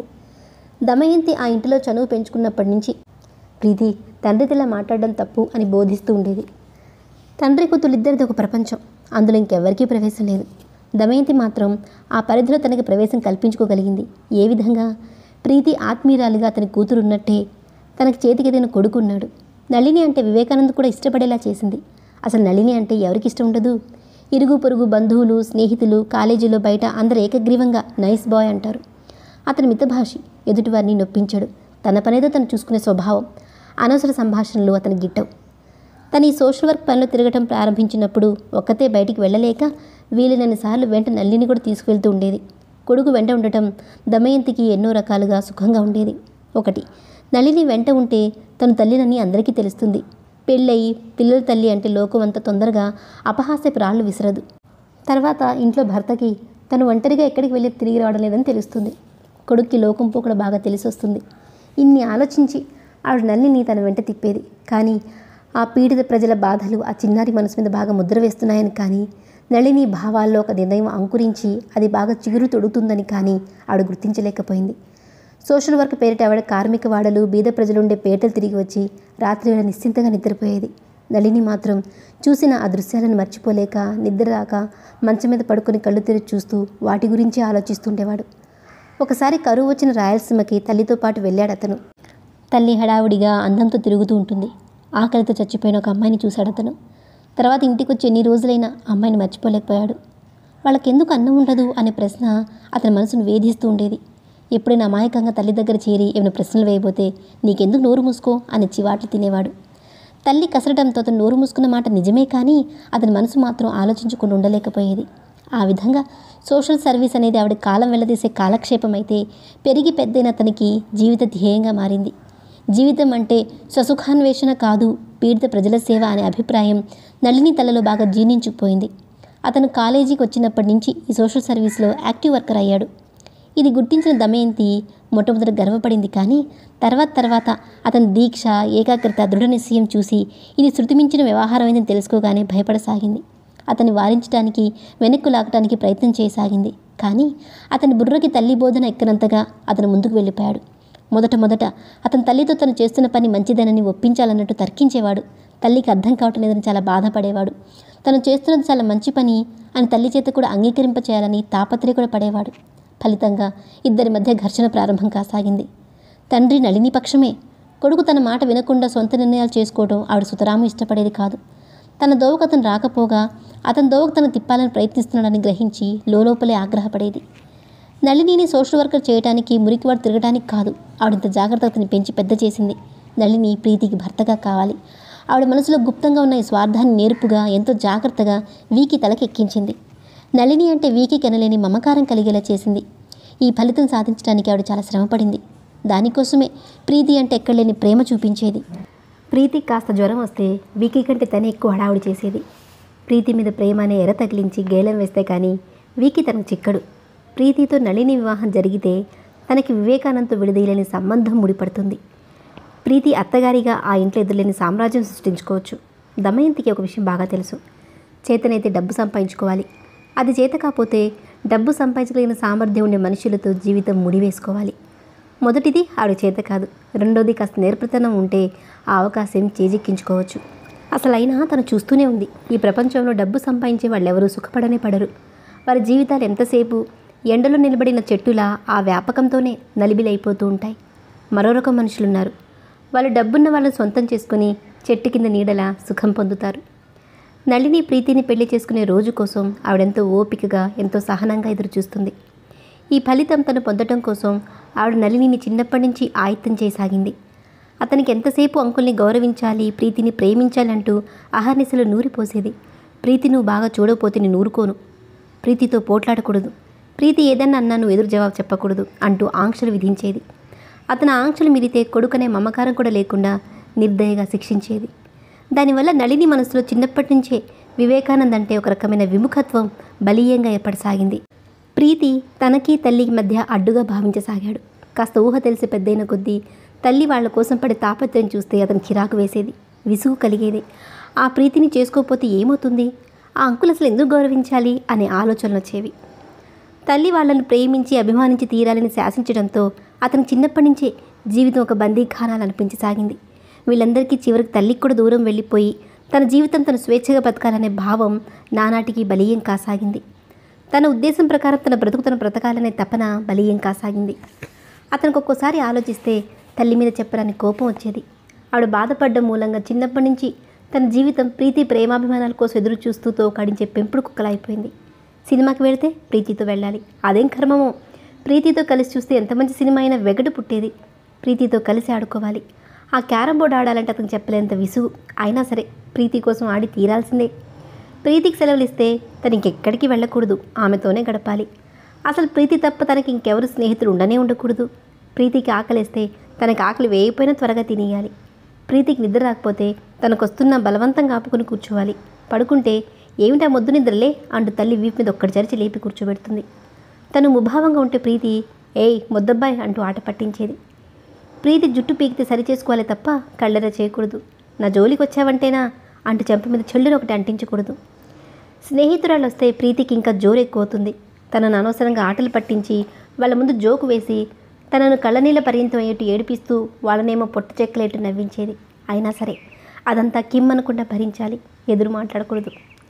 దమయంతి ఆ ఇంటిలో చనువు పెంచుకున్నప్పటి నుంచి ప్రీతి తండ్రితో ఇలా మాట్లాడడం తప్పు అని బోధిస్తూ ఉండేది తండ్రి కూతురిద్దరిది ఒక ప్రపంచం అందులో ఇంకెవ్వరికీ ప్రవేశం లేదు దమయంతి మాత్రం ఆ పరిధిలో తనకి ప్రవేశం కల్పించుకోగలిగింది ఏ విధంగా ప్రీతి ఆత్మీయురాలిగా అతని కూతురు ఉన్నట్టే తనకి చేతికెదిన కొడుకున్నాడు నళిని అంటే వివేకానంద్ కూడా ఇష్టపడేలా చేసింది అసలు నళిని అంటే ఎవరికి ఇష్టం ఉండదు ఇరుగు పొరుగు బంధువులు స్నేహితులు కాలేజీలో బయట అందరు ఏకగ్రీవంగా నైస్ బాయ్ అంటారు అతని మితభాషి ఎదుటివారిని నొప్పించాడు తన పనేదో తను చూసుకునే స్వభావం అనవసర సంభాషణలు అతని గిట్టవు తను ఈ సోషల్ వర్క్ పనిలో తిరగటం ప్రారంభించినప్పుడు ఒక్కతే బయటికి వెళ్ళలేక వీలైనన్ని సార్లు వెంట నల్లిని కూడా తీసుకువెళ్తూ ఉండేది కొడుకు వెంట ఉండటం దమయంతికి ఎన్నో రకాలుగా సుఖంగా ఉండేది ఒకటి నళిని వెంట ఉంటే తను తల్లినని అందరికీ తెలుస్తుంది పెళ్ళయి పిల్లల తల్లి అంటే లోకం అంత తొందరగా అపహాస్యపు రాళ్ళు విసరదు తర్వాత ఇంట్లో భర్తకి తను ఒంటరిగా ఎక్కడికి వెళ్ళి తిరిగి రావడం లేదని తెలుస్తుంది కొడుక్కి లోకం పోకడ బాగా తెలిసి వస్తుంది ఇన్ని ఆలోచించి ఆవిడ నల్లిని తన వెంట తిప్పేది కానీ ఆ పీడిత ప్రజల బాధలు ఆ చిన్నారి మనసు మీద బాగా ముద్ర వేస్తున్నాయని కానీ నళిని భావాల్లో ఒక నిర్ణయం అంకురించి అది బాగా చిగురు తొడుగుతుందని కానీ ఆవిడ గుర్తించలేకపోయింది సోషల్ వర్క్ పేరిట ఆవిడ కార్మిక వాడలు బీద ప్రజలుండే పేటలు తిరిగి వచ్చి రాత్రి వేళ నిశ్చింతగా నిద్రపోయేది నళిని మాత్రం చూసిన ఆ దృశ్యాలను మర్చిపోలేక నిద్ర రాక మంచం మీద పడుకొని కళ్ళు తెరిచి చూస్తూ వాటి గురించి ఆలోచిస్తుండేవాడు ఒకసారి కరువు వచ్చిన రాయలసీమకి తల్లితో పాటు వెళ్ళాడు అతను తల్లి హడావుడిగా అందంతో తిరుగుతూ ఉంటుంది ఆకలితో చచ్చిపోయిన ఒక అమ్మాయిని చూశాడు అతను తర్వాత ఇంటికి వచ్చి ఎన్ని రోజులైనా ఆ అమ్మాయిని మర్చిపోలేకపోయాడు వాళ్ళకెందుకు అన్నం ఉండదు అనే ప్రశ్న అతని మనసును వేధిస్తూ ఉండేది ఎప్పుడైనా అమాయకంగా తల్లి దగ్గర చేరి ఏమైనా ప్రశ్నలు వేయబోతే నీకెందుకు నోరు మూసుకో అని చివాట్లు తినేవాడు తల్లి కసరడంతో అతను నోరు మూసుకున్న మాట నిజమే కానీ అతని మనసు మాత్రం ఆలోచించకుండా ఉండలేకపోయేది ఆ విధంగా సోషల్ సర్వీస్ అనేది ఆవిడ కాలం వెళ్ళదీసే కాలక్షేపం అయితే పెరిగి పెద్దయిన అతనికి జీవిత ధ్యేయంగా మారింది జీవితం అంటే స్వసుఖాన్వేషణ కాదు పీడిత ప్రజల సేవ అనే అభిప్రాయం నళిని తలలో బాగా జీర్ణించుకుపోయింది అతను కాలేజీకి వచ్చినప్పటి నుంచి ఈ సోషల్ సర్వీస్లో యాక్టివ్ వర్కర్ అయ్యాడు ఇది గుర్తించిన దమయంతి మొట్టమొదట గర్వపడింది కానీ తర్వాత తర్వాత అతని దీక్ష ఏకాగ్రత దృఢ నిశ్చయం చూసి ఇది శృతిమించిన వ్యవహారమైందని తెలుసుకోగానే భయపడసాగింది అతన్ని వారించడానికి వెనక్కు లాగటానికి ప్రయత్నం చేయసాగింది కానీ అతని బుర్రకి తల్లి బోధన ఎక్కనంతగా అతను ముందుకు వెళ్ళిపోయాడు మొదట మొదట అతని తల్లితో తను చేస్తున్న పని మంచిదేనని ఒప్పించాలన్నట్టు తర్కించేవాడు తల్లికి అర్థం కావటం లేదని చాలా బాధపడేవాడు తను చేస్తున్నది చాలా మంచి పని అని తల్లి చేత కూడా అంగీకరింప చేయాలని తాపత్రయ కూడా పడేవాడు ఫలితంగా ఇద్దరి మధ్య ఘర్షణ ప్రారంభం కాసాగింది తండ్రి నళిని పక్షమే కొడుకు తన మాట వినకుండా సొంత నిర్ణయాలు చేసుకోవడం ఆవిడ సుతరాము ఇష్టపడేది కాదు తన దోవకు అతను రాకపోగా అతని దోవకు తను తిప్పాలని ప్రయత్నిస్తున్నాడని గ్రహించి లోపలే ఆగ్రహపడేది నళినిని సోషల్ వర్కర్ చేయడానికి మురికివాడు తిరగడానికి కాదు ఆవిడంత జాగ్రత్త అతన్ని పెంచి పెద్ద చేసింది నళిని ప్రీతికి భర్తగా కావాలి ఆవిడ మనసులో గుప్తంగా ఉన్న ఈ స్వార్థాన్ని నేర్పుగా ఎంతో జాగ్రత్తగా వీకి తలకెక్కించింది నళిని అంటే వీకి కెనలేని మమకారం కలిగేలా చేసింది ఈ ఫలితం సాధించడానికి ఆవిడ చాలా శ్రమపడింది దానికోసమే ప్రీతి అంటే ఎక్కడలేని ప్రేమ చూపించేది ప్రీతి కాస్త జ్వరం వస్తే వీకి కంటే తనే ఎక్కువ హడావుడి చేసేది ప్రీతి మీద ప్రేమ అనే ఎర తగిలించి గేలం వేస్తే కానీ వీకి తనకు చిక్కడు ప్రీతితో నళిని వివాహం జరిగితే తనకి వివేకానందతో విడదీయలేని సంబంధం ముడిపడుతుంది ప్రీతి అత్తగారిగా ఆ ఇంట్లో ఎదురులేని సామ్రాజ్యం సృష్టించుకోవచ్చు దమయంతికి ఒక విషయం బాగా తెలుసు చేతనైతే డబ్బు సంపాదించుకోవాలి అది చేత కాకపోతే డబ్బు సంపాదించగలిగిన సామర్థ్యం ఉండే మనుషులతో జీవితం ముడివేసుకోవాలి మొదటిది ఆవిడ చేత కాదు రెండోది కాస్త నేర్పతనం ఉంటే ఆ అవకాశం చేజిక్కించుకోవచ్చు అసలు అయినా తను చూస్తూనే ఉంది ఈ ప్రపంచంలో డబ్బు సంపాదించే వాళ్ళెవరూ సుఖపడనే పడరు వారి జీవితాలు ఎంతసేపు ఎండలో నిలబడిన చెట్టులా ఆ వ్యాపకంతోనే నలిబిలైపోతూ ఉంటాయి మరో రకం మనుషులున్నారు వాళ్ళు డబ్బున్న వాళ్ళని సొంతం చేసుకుని చెట్టు కింద నీడలా సుఖం పొందుతారు నళిని ప్రీతిని పెళ్లి చేసుకునే రోజు కోసం ఆవిడెంతో ఓపికగా ఎంతో సహనంగా ఎదురుచూస్తుంది ఈ ఫలితం తను పొందటం కోసం ఆవిడ నళినిని చిన్నప్పటి నుంచి ఆయత్తం చేయసాగింది అతనికి ఎంతసేపు అంకుల్ని గౌరవించాలి ప్రీతిని ప్రేమించాలంటూ అహర్నిశలు నూరిపోసేది ప్రీతి నువ్వు బాగా చూడకపోతే నేను నూరుకోను ప్రీతితో పోట్లాడకూడదు ప్రీతి ఏదన్నా అన్నా నువ్వు ఎదురు జవాబు చెప్పకూడదు అంటూ ఆంక్షలు విధించేది అతను ఆంక్షలు మిరితే కొడుకనే మమకారం కూడా లేకుండా నిర్దయగా శిక్షించేది దానివల్ల నళిని మనసులో చిన్నప్పటి నుంచే వివేకానంద్ అంటే ఒక రకమైన విముఖత్వం బలీయంగా ఏర్పడసాగింది ప్రీతి తనకి తల్లికి మధ్య అడ్డుగా భావించసాగాడు కాస్త ఊహ తెలిసి పెద్దయిన కొద్దీ తల్లి వాళ్ళ కోసం పడే తాపత్రయం చూస్తే అతను చిరాకు వేసేది విసుగు కలిగేది ఆ ప్రీతిని చేసుకోకపోతే ఏమవుతుంది ఆ అంకులు అసలు ఎందుకు గౌరవించాలి అనే ఆలోచనలు వచ్చేవి తల్లి వాళ్ళని ప్రేమించి అభిమానించి తీరాలని శాసించడంతో అతను చిన్నప్పటి నుంచే జీవితం ఒక బందీఖానాలనిపించసాగింది వీళ్ళందరికీ చివరికి తల్లికి కూడా దూరం వెళ్ళిపోయి తన జీవితం తను స్వేచ్ఛగా బతకాలనే భావం నానాటికి బలీయం కాసాగింది తన ఉద్దేశం ప్రకారం తన బ్రతుకు తన బ్రతకాలనే తపన బలీయం కాసాగింది అతనికి ఒక్కోసారి ఆలోచిస్తే తల్లి మీద చెప్పరాని కోపం వచ్చేది ఆవిడ బాధపడ్డం మూలంగా చిన్నప్పటి నుంచి తన జీవితం ప్రీతి ప్రేమాభిమానాల కోసం ఎదురు చూస్తూ తోకాడించే పెంపుడు కుక్కలైపోయింది సినిమాకి వెళితే ప్రీతితో వెళ్ళాలి అదేం కర్మమో ప్రీతితో కలిసి చూస్తే ఎంత మంచి సినిమా అయినా వెగటు పుట్టేది ప్రీతితో కలిసి ఆడుకోవాలి ఆ క్యారమ్ బోర్డు ఆడాలంటే అతను చెప్పలేంత విసుగు అయినా సరే ప్రీతి కోసం ఆడి తీరాల్సిందే ప్రీతికి సెలవులు ఇస్తే తను ఇంకెక్కడికి వెళ్ళకూడదు ఆమెతోనే గడపాలి అసలు ప్రీతి తప్ప తనకి ఇంకెవరు స్నేహితులు ఉండనే ఉండకూడదు ప్రీతికి ఆకలిస్తే తనకి ఆకలి వేయకపోయినా త్వరగా తినేయాలి ప్రీతికి నిద్ర రాకపోతే తనకొస్తున్న బలవంతంగా ఆపుకుని కూర్చోవాలి పడుకుంటే ఏమిటా మొద్దు నిద్రలే అంటూ తల్లి వీపు మీద ఒక్కడి చరిచి లేపి కూర్చోబెడుతుంది తను ముభావంగా ఉంటే ప్రీతి ఏయ్ మొద్దబ్బాయ్ అంటూ ఆట పట్టించేది ప్రీతి జుట్టు పీకితే సరి చేసుకోవాలి తప్ప కళ్ళెర చేయకూడదు నా జోలికి వచ్చావంటేనా అంటూ చెంప మీద చెల్లుని ఒకటి అంటించకూడదు స్నేహితురాలు వస్తే ప్రీతికి ఇంకా జోరు ఎక్కువ అవుతుంది తనను అనవసరంగా ఆటలు పట్టించి వాళ్ళ ముందు జోకు వేసి తనను కళ్ళనీళ్ళ పర్యంతం అయ్యేట్టు ఏడిపిస్తూ వాళ్ళనేమో పొట్ట చెక్కలేట్టు నవ్వించేది అయినా సరే అదంతా కిమ్ అనకుండా భరించాలి ఎదురు మాట్లాడకూడదు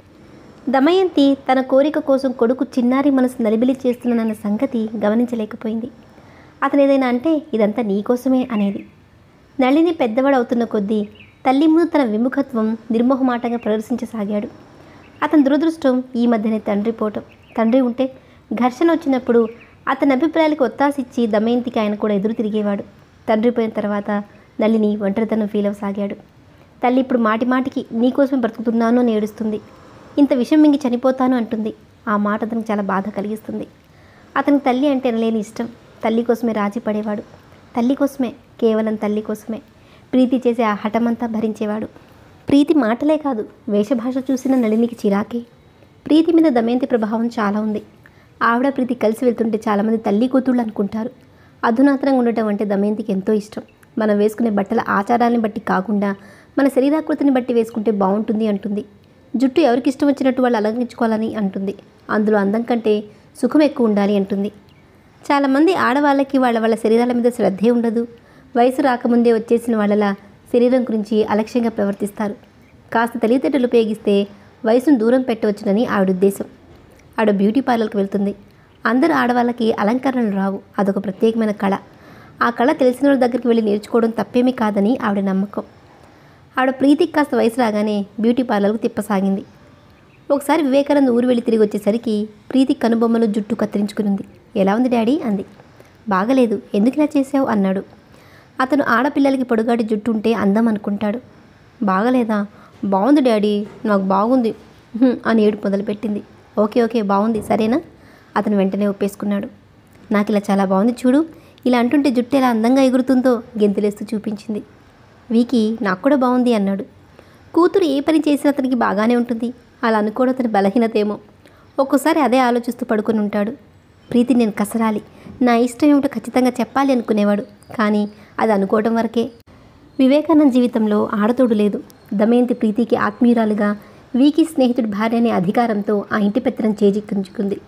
దమయంతి తన కోరిక కోసం కొడుకు చిన్నారి మనసు నలిబిలి చేస్తున్నానన్న సంగతి గమనించలేకపోయింది అతను ఏదైనా అంటే ఇదంతా నీకోసమే అనేది నళిని పెద్దవాడు అవుతున్న కొద్దీ తల్లి ముందు తన విముఖత్వం నిర్మోహమాటంగా ప్రదర్శించసాగాడు అతని దురదృష్టం ఈ మధ్యనే తండ్రి పోవటం తండ్రి ఉంటే ఘర్షణ వచ్చినప్పుడు అతని అభిప్రాయాలకు ఒత్తాసిచ్చి దమయంతికి ఆయన కూడా ఎదురు తిరిగేవాడు తండ్రి పోయిన తర్వాత నళిని ఒంటరితనం ఫీల్ అవ్వసాగాడు తల్లి ఇప్పుడు మాటి మాటికి నీకోసం బ్రతుకుతున్నాను అని ఏడుస్తుంది ఇంత విషయం మింగి చనిపోతాను అంటుంది ఆ మాట అతనికి చాలా బాధ కలిగిస్తుంది అతనికి తల్లి అంటే ఎనలేని ఇష్టం తల్లి కోసమే రాజీ పడేవాడు తల్లి కోసమే కేవలం తల్లి కోసమే ప్రీతి చేసే ఆ హఠమంతా భరించేవాడు ప్రీతి మాటలే కాదు వేషభాష చూసిన నళినికి చిరాకే ప్రీతి మీద దమయంతి ప్రభావం చాలా ఉంది ఆవిడ ప్రీతి కలిసి వెళ్తుంటే చాలామంది తల్లి కూతుళ్ళు అనుకుంటారు అధునాతనంగా ఉండటం అంటే దమయంతికి ఎంతో ఇష్టం మనం వేసుకునే బట్టల ఆచారాన్ని బట్టి కాకుండా మన శరీరాకృతిని బట్టి వేసుకుంటే బాగుంటుంది అంటుంది జుట్టు ఎవరికి ఇష్టం వచ్చినట్టు వాళ్ళు అలంకరించుకోవాలని అంటుంది అందులో అందం కంటే సుఖం ఎక్కువ ఉండాలి అంటుంది చాలామంది ఆడవాళ్ళకి వాళ్ళ వాళ్ళ శరీరాల మీద శ్రద్ధే ఉండదు వయసు రాకముందే వచ్చేసిన వాళ్ళలా శరీరం గురించి అలక్ష్యంగా ప్రవర్తిస్తారు కాస్త తెలివితేటలు ఉపయోగిస్తే వయసును దూరం పెట్టవచ్చునని ఆవిడ ఉద్దేశం ఆవిడ బ్యూటీ పార్లర్కి వెళ్తుంది అందరు ఆడవాళ్ళకి అలంకరణలు రావు అదొక ప్రత్యేకమైన కళ ఆ కళ తెలిసిన వాళ్ళ దగ్గరికి వెళ్ళి నేర్చుకోవడం తప్పేమీ కాదని ఆవిడ నమ్మకం ఆవిడ ప్రీతికి కాస్త వయసు రాగానే బ్యూటీ పార్లర్కు తిప్పసాగింది ఒకసారి వివేకానంద్ ఊరు వెళ్ళి తిరిగి వచ్చేసరికి ప్రీతి కనుబొమ్మలు జుట్టు కత్తిరించుకునింది ఎలా ఉంది డాడీ అంది బాగలేదు ఎందుకు ఇలా చేసావు అన్నాడు అతను ఆడపిల్లలకి పొడుగాటి జుట్టు ఉంటే అందం అనుకుంటాడు బాగలేదా బాగుంది డాడీ నాకు బాగుంది "ఉహుం" అని ఏడు మొదలుపెట్టింది ఓకే ఓకే బాగుంది సరేనా అతను వెంటనే ఒప్పేసుకున్నాడు నాకు ఇలా చాలా బాగుంది చూడు ఇలా అంటుంటే జుట్టు ఎలా అందంగా ఎగురుతుందో గెంతులేస్తూ చూపించింది వీకి నాకు కూడా బాగుంది అన్నాడు కూతురు ఏ పని చేసినా అతనికి బాగానే ఉంటుంది అలా అనుకోవడం అతని బలహీనత ఏమో ఒక్కోసారి అదే ఆలోచిస్తూ పడుకొని ఉంటాడు ప్రీతి నేను కసరాలి నా ఇష్టం ఏమిటో ఖచ్చితంగా చెప్పాలి అనుకునేవాడు కానీ అది అనుకోవడం వరకే వివేకానంద్ జీవితంలో ఆడతోడు లేదు దమయంతి ప్రీతికి ఆత్మీయురాలుగా వీకి స్నేహితుడి భార్య అనే అధికారంతో ఆ ఇంటి పెత్తనం చేజిక్కించుకుంది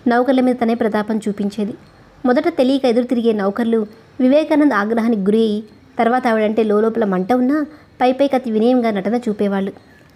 నౌకర్ల మీద తనే ప్రతాపం చూపించేది మొదట తెలియక ఎదురు తిరిగే నౌకర్లు వివేకానంద్ ఆగ్రహానికి గురి అయ్యి తర్వాత ఆవిడంటే లోపల మంట ఉన్నా పై పైకి అతి వినయంగా నటన చూపేవాళ్ళు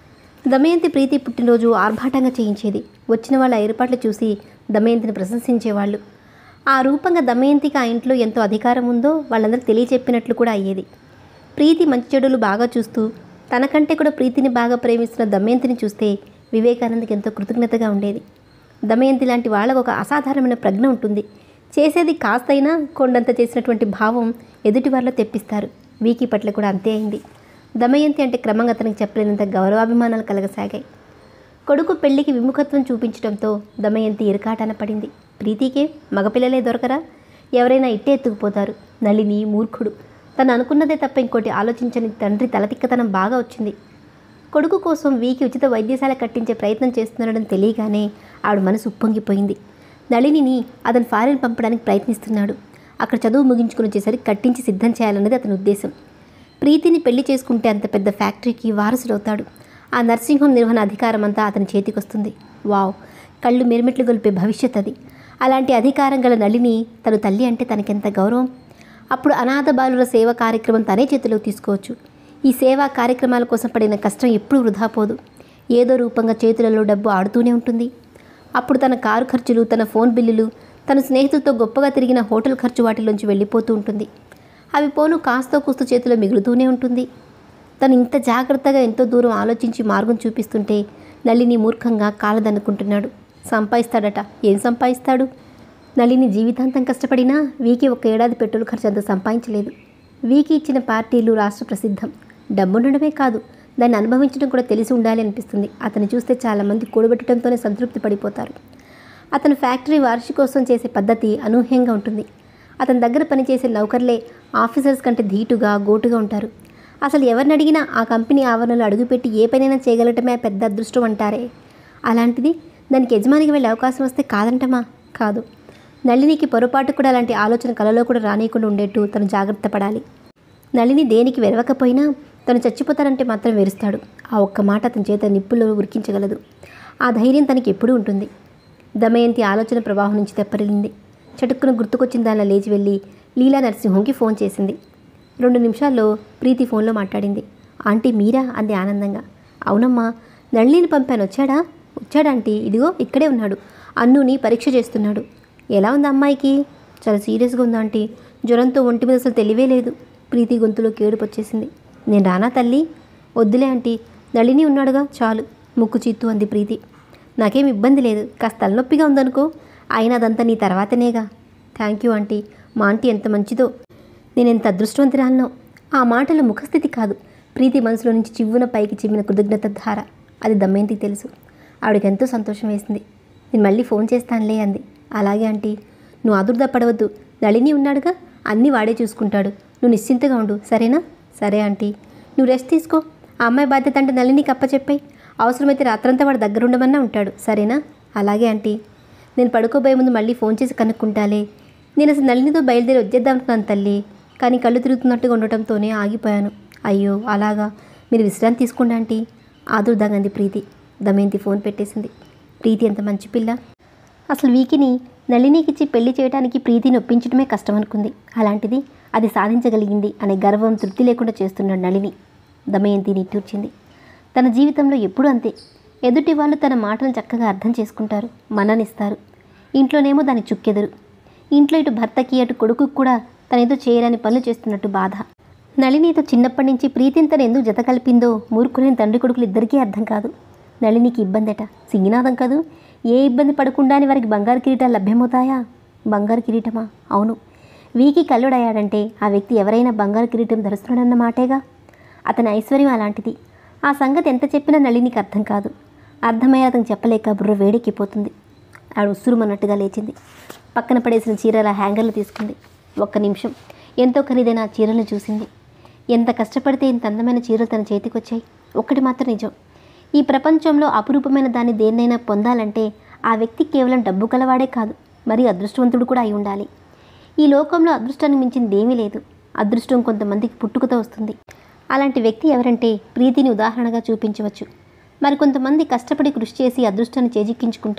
దమయంతి ప్రీతి పుట్టినరోజు ఆర్భాటంగా చేయించేది వచ్చిన వాళ్ళ ఏర్పాట్లు చూసి దమయంతిని ప్రశంసించేవాళ్ళు ఆ రూపంగా దమయంతికి ఆ ఇంట్లో ఎంతో అధికారం ఉందో వాళ్ళందరికీ తెలియచెప్పినట్లు కూడా అయ్యేది ప్రీతి మంచి చెడులు బాగా చూస్తూ తనకంటే కూడా ప్రీతిని బాగా ప్రేమిస్తున్న దమయంతిని చూస్తే వివేకానందకి ఎంతో కృతజ్ఞతగా ఉండేది దమయంతి లాంటి వాళ్ళకు ఒక అసాధారణమైన ప్రజ్ఞ ఉంటుంది చేసేది కాస్తైనా కొండంత చేసినటువంటి భావం ఎదుటి వాళ్ళలో తెప్పిస్తారు వీకి పట్ల కూడా అంతే అయింది దమయంతి అంటే క్రమంగా అతనికి చెప్పలేనంత గౌరవాభిమానాలు కలగసాగాయి కొడుకు పెళ్లికి విముఖత్వం చూపించడంతో దమయంతి ఇరకాటాన పడింది ప్రీతికే మగపిల్లలే దొరకరా ఎవరైనా ఇట్టే ఎత్తుకుపోతారు నళిని మూర్ఖుడు తను అనుకున్నదే తప్ప ఇంకోటి ఆలోచించని తండ్రి తలతిక్కతనం బాగా వచ్చింది కొడుకు కోసం వీకి ఉచిత వైద్యశాల కట్టించే ప్రయత్నం చేస్తున్నాడని తెలియగానే ఆవిడ మనసు ఉప్పొంగిపోయింది నళినిని అతను ఫారిన్ పంపడానికి ప్రయత్నిస్తున్నాడు అక్కడ చదువు ముగించుకుని వచ్చేసరికి కట్టించి సిద్ధం చేయాలన్నది అతని ఉద్దేశం ప్రీతిని పెళ్లి చేసుకుంటే అంత పెద్ద ఫ్యాక్టరీకి వారసుడవుతాడు ఆ నర్సింగ్ హోమ్ నిర్వహణ అధికారం అంతా అతని చేతికొస్తుంది వావ్ కళ్ళు మిరుమిట్లు గొలిపే భవిష్యత్ అది అలాంటి అధికారం గల నళిని తను తల్లి అంటే తనకెంత గౌరవం అప్పుడు అనాథ బాలుర సేవ కార్యక్రమం తనే చేతిలో తీసుకోవచ్చు ఈ సేవా కార్యక్రమాల కోసం పడిన కష్టం ఎప్పుడూ వృధా పోదు ఏదో రూపంగా చేతులలో డబ్బు ఆడుతూనే ఉంటుంది అప్పుడు తన కారు ఖర్చులు తన ఫోన్ బిల్లులు తన స్నేహితులతో గొప్పగా తిరిగిన హోటల్ ఖర్చు వాటిలోంచి వెళ్ళిపోతూ ఉంటుంది అవి పోను కాస్తో కూస్తో చేతిలో మిగులుతూనే ఉంటుంది తను ఇంత జాగ్రత్తగా ఎంతో దూరం ఆలోచించి మార్గం చూపిస్తుంటే నళిని మూర్ఖంగా కాలదన్నుకుంటున్నాడు సంపాదిస్తాడట ఏం సంపాదిస్తాడు నళిని జీవితాంతం కష్టపడినా వీకి ఒక ఏడాది పెట్రోల్ ఖర్చు అంత సంపాదించలేదు వీకి ఇచ్చిన పార్టీలు రాష్ట్ర ప్రసిద్ధం డబ్బుండడమే కాదు దాన్ని అనుభవించడం కూడా తెలిసి ఉండాలి అనిపిస్తుంది అతను చూస్తే చాలామంది కూడబెట్టడంతోనే సంతృప్తి పడిపోతారు అతను ఫ్యాక్టరీ వార్షికోత్సవం చేసే పద్ధతి అనూహ్యంగా ఉంటుంది అతని దగ్గర పనిచేసే నౌకర్లే ఆఫీసర్స్ కంటే ధీటుగా గోటుగా ఉంటారు అసలు ఎవరిని అడిగినా ఆ కంపెనీ ఆవరణలో అడుగుపెట్టి ఏ పనైనా చేయగలటమే పెద్ద అదృష్టం అంటారే అలాంటిది దానికి యజమానికి వెళ్ళే అవకాశం వస్తే కాదంటమా కాదు నళినికి పొరపాటు కూడా అలాంటి ఆలోచన కలలో కూడా రానియకుండా ఉండేట్టు తను జాగ్రత్త పడాలి నళిని దేనికి వెరవకపోయినా తను చచ్చిపోతానంటే మాత్రం వెరుస్తాడు ఆ ఒక్క మాట అతని చేత నిప్పుల్లో ఉరికించగలదు ఆ ధైర్యం తనకి ఎప్పుడూ ఉంటుంది దమయంతి ఆలోచన ప్రవాహం నుంచి తెప్పరిల్లింది చటుక్కున గుర్తుకొచ్చిన దానిలో లేచి వెళ్ళి లీలా నరసింహంకి ఫోన్ చేసింది రెండు నిమిషాల్లో ప్రీతి ఫోన్లో మాట్లాడింది ఆంటీ మీరా అంది ఆనందంగా అవునమ్మా నళిని పంపాను వచ్చాడా వచ్చాడా ఆంటీ ఇదిగో ఇక్కడే ఉన్నాడు అన్నుని పరీక్ష చేస్తున్నాడు ఎలా ఉంది అమ్మాయికి చాలా సీరియస్గా ఉందా ఆంటీ జ్వరంతో ఒంటి మీద అసలు తెలివే లేదు ప్రీతి గొంతులోకి ఏడుపు వచ్చేసింది నేను రానా తల్లి వద్దులే ఆంటీ నళిని ఉన్నాడుగా చాలు ముక్కు చిత్తు అంది ప్రీతి నాకేం ఇబ్బంది లేదు కాస్త తలనొప్పిగా ఉందనుకో అయినా అదంతా నీ తర్వాతనేగా థ్యాంక్ యూ ఆంటీ మా ఆంటీ ఎంత మంచిదో నేను ఎంత అదృష్టవంతురాలనో ఆ మాటల ముఖస్థితి కాదు ప్రీతి మనసులో నుంచి చివ్వున పైకి చిమ్మిన కృతజ్ఞత ధార అది దమ్మేంటికి తెలుసు ఆవిడకి ఎంతో సంతోషం వేసింది నేను మళ్ళీ ఫోన్ చేస్తానులే అంది అలాగే ఆంటీ నువ్వు ఆదుర్దా పడవద్దు నళిని ఉన్నాడుగా అన్నీ వాడే చూసుకుంటాడు నువ్వు నిశ్చింతగా ఉండు సరేనా సరే ఆంటీ నువ్వు రెస్ట్ తీసుకో ఆ అమ్మాయి బాధ్యత అంటే నళినికి అప్పచెప్పాయి అవసరమైతే రాత్రంతా వాడు దగ్గర ఉండమన్నా ఉంటాడు సరేనా అలాగే ఆంటీ నేను పడుకోబోయే ముందు మళ్ళీ ఫోన్ చేసి కనుక్కుంటాలే నేను అసలు నళినితో బయలుదేరి వచ్చేద్దాం అనుకున్నాను తల్లి కానీ కళ్ళు తిరుగుతున్నట్టుగా ఉండటంతోనే ఆగిపోయాను అయ్యో అలాగా మీరు విశ్రాంతి తీసుకోండి ఆంటీ ఆదుర్దాగా అంది ప్రీతి దమయంతి ఫోన్ పెట్టేసింది ప్రీతి ఎంత మంచి పిల్ల అసలు వీకిని నళినికిచ్చి పెళ్లి చేయడానికి ప్రీతిని ఒప్పించడమే కష్టం అనుకుంది అలాంటిది అది సాధించగలిగింది అనే గర్వం తృప్తి లేకుండా చేస్తున్నాడు నళిని దమయంతి నిట్టూర్చింది తన జీవితంలో ఎప్పుడూ అంతే ఎదుటి వాళ్ళు తన మాటలు చక్కగా అర్థం చేసుకుంటారు మననిస్తారు ఇంట్లోనేమో దాని చుక్కెదురు ఇంట్లో ఇటు భర్తకి అటు కొడుకుకు కూడా తనేదో చేయరాని పనులు చేస్తున్నట్టు బాధ నళినితో చిన్నప్పటి నుంచి ప్రీతిని తను ఎందుకు జత కలిపిందో మూర్ఖులైన తండ్రి కొడుకులు ఇద్దరికీ అర్థం కాదు నళినికి ఇబ్బందట సింగినాదం కాదు ఏ ఇబ్బంది పడకుండానే వారికి బంగారు కిరీటాలు లభ్యమవుతాయా బంగారు కిరీటమా అవును వీకి కల్లుడయ్యాడంటే ఆ వ్యక్తి ఎవరైనా బంగారు కిరీటం ధరిస్తున్నాడన్న మాటేగా అతని ఐశ్వర్యం అలాంటిది ఆ సంగతి ఎంత చెప్పినా నళినికి అర్థం కాదు అర్థమయ్యే అతను చెప్పలేక బుర్ర వేడెక్కిపోతుంది ఆవిడ ఉస్సురుమన్నట్టుగా లేచింది పక్కన పడేసిన చీరల హ్యాంగర్లు తీసుకుంది ఒక్క నిమిషం ఎంతో ఖరీదైన ఆ చీరలను చూసింది ఎంత కష్టపడితే ఇంత అందమైన చీరలు తన చేతికి వచ్చాయి ఒక్కటి మాత్రం నిజం ఈ ప్రపంచంలో అపురూపమైన దాన్ని దేన్నైనా పొందాలంటే ఆ వ్యక్తి కేవలం డబ్బు కలవాడే కాదు మరి అదృష్టవంతుడు కూడా అయి ఉండాలి ఈ లోకంలో అదృష్టాన్ని మించింది ఏమీ లేదు అదృష్టం కొంతమందికి పుట్టుకతో వస్తుంది అలాంటి వ్యక్తి ఎవరంటే ప్రీతిని ఉదాహరణగా చూపించవచ్చు మరి కొంతమంది కష్టపడి కృషి చేసి అదృష్టాన్ని చేజిక్కించుకుంటారు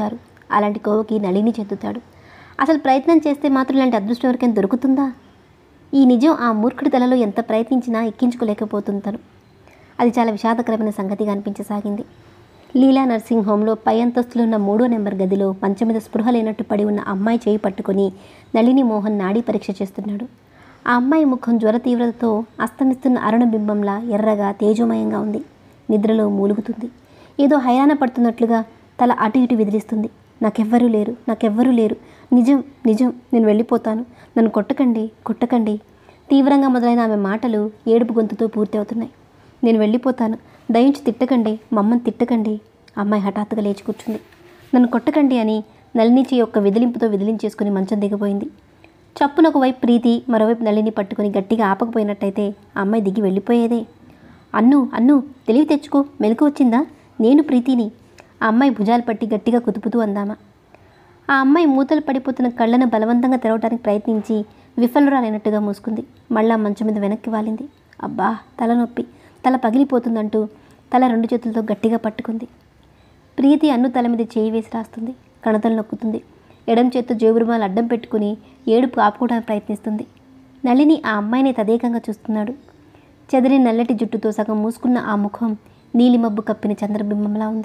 అలాంటి కోవకి నళిని చెందుతాడు అసలు ప్రయత్నం చేస్తే మాత్రం ఇలాంటి అదృష్టం ఎవరికైనా దొరుకుతుందా ఈ నిజం ఆ మూర్ఖుడి తలలో ఎంత ప్రయత్నించినా ఎక్కించుకోలేకపోతుంది తను అది చాలా విషాదకరమైన సంగతిగా అనిపించసాగింది లీలా నర్సింగ్ హోంలో పై అంతస్తులో ఉన్న మూడో నెంబర్ గదిలో మంచం మీద స్పృహ లేనట్టు పడి ఉన్న అమ్మాయి చేయి పట్టుకొని నళిని మోహన్ నాడీ పరీక్ష చేస్తున్నాడు ఆ అమ్మాయి ముఖం జ్వర తీవ్రతతో అస్తమిస్తున్న అరుణ బింబంలా ఎర్రగా తేజోమయంగా ఉంది నిద్రలో మూలుగుతుంది ఏదో హైరాణ పడుతున్నట్లుగా తల అటు ఇటు విదిలిస్తుంది నాకెవ్వరూ లేరు నాకెవ్వరూ లేరు నిజం నిజం నేను వెళ్ళిపోతాను నన్ను కొట్టకండి కొట్టకండి తీవ్రంగా మొదలైన ఆమె మాటలు ఏడుపు గొంతుతో పూర్తి అవుతున్నాయి నేను వెళ్ళిపోతాను దయించి తిట్టకండి మమ్మల్ని తిట్టకండి అమ్మాయి హఠాత్తుగా లేచి కూర్చుంది నన్ను కొట్టకండి అని నళిని చేయి యొక్క విదిలింపుతో విదిలించేసుకుని మంచం దిగిపోయింది చప్పున ఒకవైపు ప్రీతి మరోవైపు నళిని పట్టుకొని గట్టిగా ఆపకపోయినట్టయితే ఆ అమ్మాయి దిగి వెళ్ళిపోయేదే అన్ను అన్ను తెలివి తెచ్చుకో మెలకు వచ్చిందా నేను ప్రీతిని ఆ అమ్మాయి భుజాలు పట్టి గట్టిగా కుదుపుతూ అందామా ఆ అమ్మాయి మూతలు పడిపోతున్న కళ్ళను బలవంతంగా తెరవడానికి ప్రయత్నించి విఫలురాలైనట్టుగా మూసుకుంది మళ్ళా మంచం మీద వెనక్కి వాలింది అబ్బా తలనొప్పి తల పగిలిపోతుందంటూ తల రెండు చేతులతో గట్టిగా పట్టుకుంది ప్రీతి అన్ను తల మీద చేయి వేసి రాస్తుంది కణతలు నొక్కుతుంది ఎడం చేత్తో జేబురుమాలు అడ్డం పెట్టుకుని ఏడుపు ఆపుకోవడానికి ప్రయత్నిస్తుంది నళిని ఆ అమ్మాయిని తదేకంగా చూస్తున్నాడు చెదిరిన నల్లటి జుట్టుతో సగం మూసుకున్న ఆ ముఖం నీలిమబ్బు కప్పిన చంద్రబింబంలా ఉంది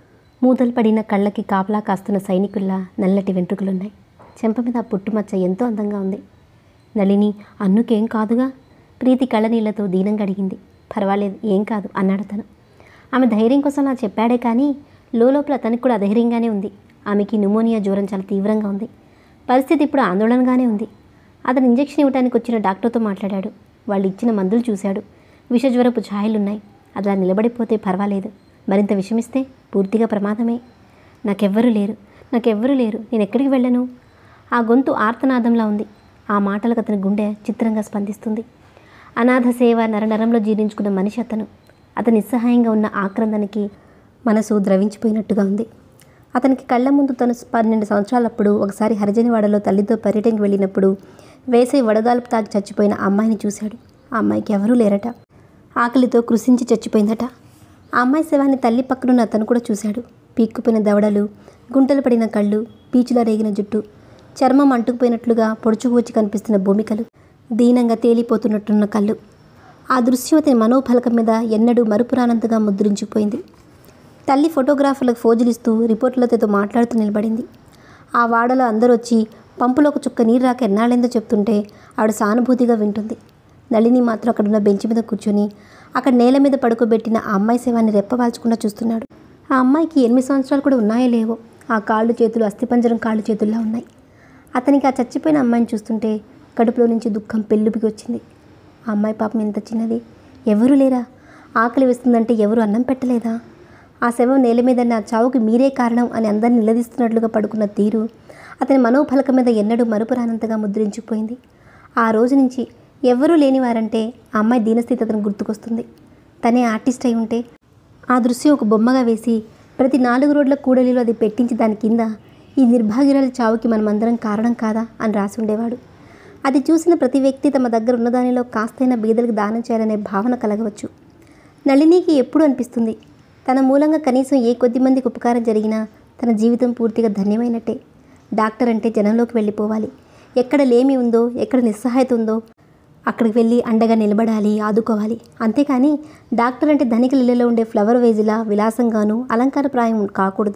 మూతలు పడిన కళ్ళకి కాపలా కాస్తున్న సైనికుల్లా నల్లటి వెంట్రుకలున్నాయి చెంప మీద ఆ పుట్టుమచ్చ ఎంతో అందంగా ఉంది నళిని అన్నుకేం కాదుగా ప్రీతి కళ్ళనీళ్లతో దీనంగా అడిగింది పర్వాలేదు ఏం కాదు అన్నాడు తను ఆమె ధైర్యం కోసం నాకు చెప్పాడే కానీ లోపల తనకు కూడా అధైర్యంగానే ఉంది ఆమెకి న్యూమోనియా జ్వరం చాలా తీవ్రంగా ఉంది పరిస్థితి ఇప్పుడు ఆందోళనగానే ఉంది అతను ఇంజెక్షన్ ఇవ్వడానికి వచ్చిన డాక్టర్తో మాట్లాడాడు వాళ్ళు ఇచ్చిన మందులు చూశాడు విషజ్వరపు ఛాయలున్నాయి అలా నిలబడిపోతే పర్వాలేదు మరింత విషమిస్తే పూర్తిగా ప్రమాదమే నాకెవ్వరూ లేరు నాకెవ్వరూ లేరు నేను ఎక్కడికి వెళ్ళను ఆ గొంతు ఆర్తనాదంలా ఉంది ఆ మాటలకు అతని గుండె చిత్రంగా స్పందిస్తుంది అనాథ సేవ నరనరంలో జీర్ణించుకున్న మనిషి అతను అతను నిస్సహాయంగా ఉన్న ఆక్రందనకి మనసు ద్రవించిపోయినట్టుగా ఉంది అతనికి కళ్ళ ముందు తను పన్నెండు సంవత్సరాలప్పుడు ఒకసారి హరిజనివాడలో తల్లితో పర్యటనకి వెళ్ళినప్పుడు వేసే వడగాల్పు తాగి చచ్చిపోయిన ఆ అమ్మాయిని చూశాడు ఆ అమ్మాయికి ఎవరూ లేరట ఆకలితో కృషించి చచ్చిపోయిందట ఆ అమ్మాయి శవాన్ని తల్లి పక్కనున్న అతను కూడా చూశాడు పీక్కుపోయిన దవడలు గుంటలు పడిన కళ్ళు పీచులా రేగిన జుట్టు చర్మం అంటుకుపోయినట్లుగా పొడుచుకు వచ్చి కనిపిస్తున్న భూమికలు దీనంగా తేలిపోతున్నట్టున్న కళ్ళు ఆ దృశ్యం అతని మనోఫలకం మీద ఎన్నడూ మరుపురానంతగా ముద్రించుకుపోయింది తల్లి ఫోటోగ్రాఫర్లకు ఫోజులిస్తూ రిపోర్టులతో మాట్లాడుతూ నిలబడింది ఆ వాడలో అందరూ వచ్చి పంపులో ఒక చుక్క నీరు రాక ఎన్నాళ్ళైందో చెప్తుంటే ఆవిడ సానుభూతిగా వింటుంది నళిని మాత్రం అక్కడున్న బెంచ్ మీద కూర్చొని అక్కడ నేల మీద పడుకోబెట్టిన ఆ అమ్మాయి శవాన్ని రెప్పవాల్చకుండా చూస్తున్నాడు ఆ అమ్మాయికి ఎనిమిది సంవత్సరాలు కూడా ఉన్నాయో లేవో ఆ కాళ్ళు చేతులు అస్థిపంజరం కాళ్ళు చేతుల్లా ఉన్నాయి అతనికి ఆ చచ్చిపోయిన అమ్మాయిని చూస్తుంటే కడుపులో నుంచి దుఃఖం పెళ్ళుపికి వచ్చింది ఆ అమ్మాయి పాపం ఎంత చిన్నది ఎవరు లేరా ఆకలి వేస్తుందంటే ఎవరు అన్నం పెట్టలేదా ఆ శవం నేల మీద నా చావుకి మీరే కారణం అని అందరిని నిలదీస్తున్నట్లుగా పడుకున్న తీరు అతని మనోఫలకం మీద ఎన్నడూ మరుపురానంతగా ముద్రించుకుపోయింది ఆ రోజు నుంచి ఎవ్వరూ లేనివారంటే ఆ అమ్మాయి దీనస్థితి అతను గుర్తుకొస్తుంది తనే ఆర్టిస్ట్ అయి ఉంటే ఆ దృశ్యం ఒక బొమ్మగా వేసి ప్రతి నాలుగు రోడ్ల కూడలిలో అది పెట్టించి దాని కింద ఈ నిర్భాగ్యురాలి చావుకి మనమందరం కారణం కాదా అని రాసి ఉండేవాడు అది చూసిన ప్రతి వ్యక్తి తమ దగ్గర ఉన్నదానిలో కాస్తైనా బీదలకు దానం చేయాలనే భావన కలగవచ్చు నళినికి ఎప్పుడు అనిపిస్తుంది తన మూలంగా కనీసం ఏ కొద్ది మందికి ఉపకారం జరిగినా తన జీవితం పూర్తిగా ధన్యమైనట్టే డాక్టర్ అంటే జనంలోకి వెళ్ళిపోవాలి ఎక్కడ లేమి ఉందో ఎక్కడ నిస్సహాయత ఉందో అక్కడికి వెళ్ళి అండగా నిలబడాలి ఆదుకోవాలి అంతేకాని డాక్టర్ అంటే ధనికుల ఇళ్లలో ఉండే ఫ్లవర్ వేజిలా విలాసంగాను అలంకారప్రాయం కాకూడదు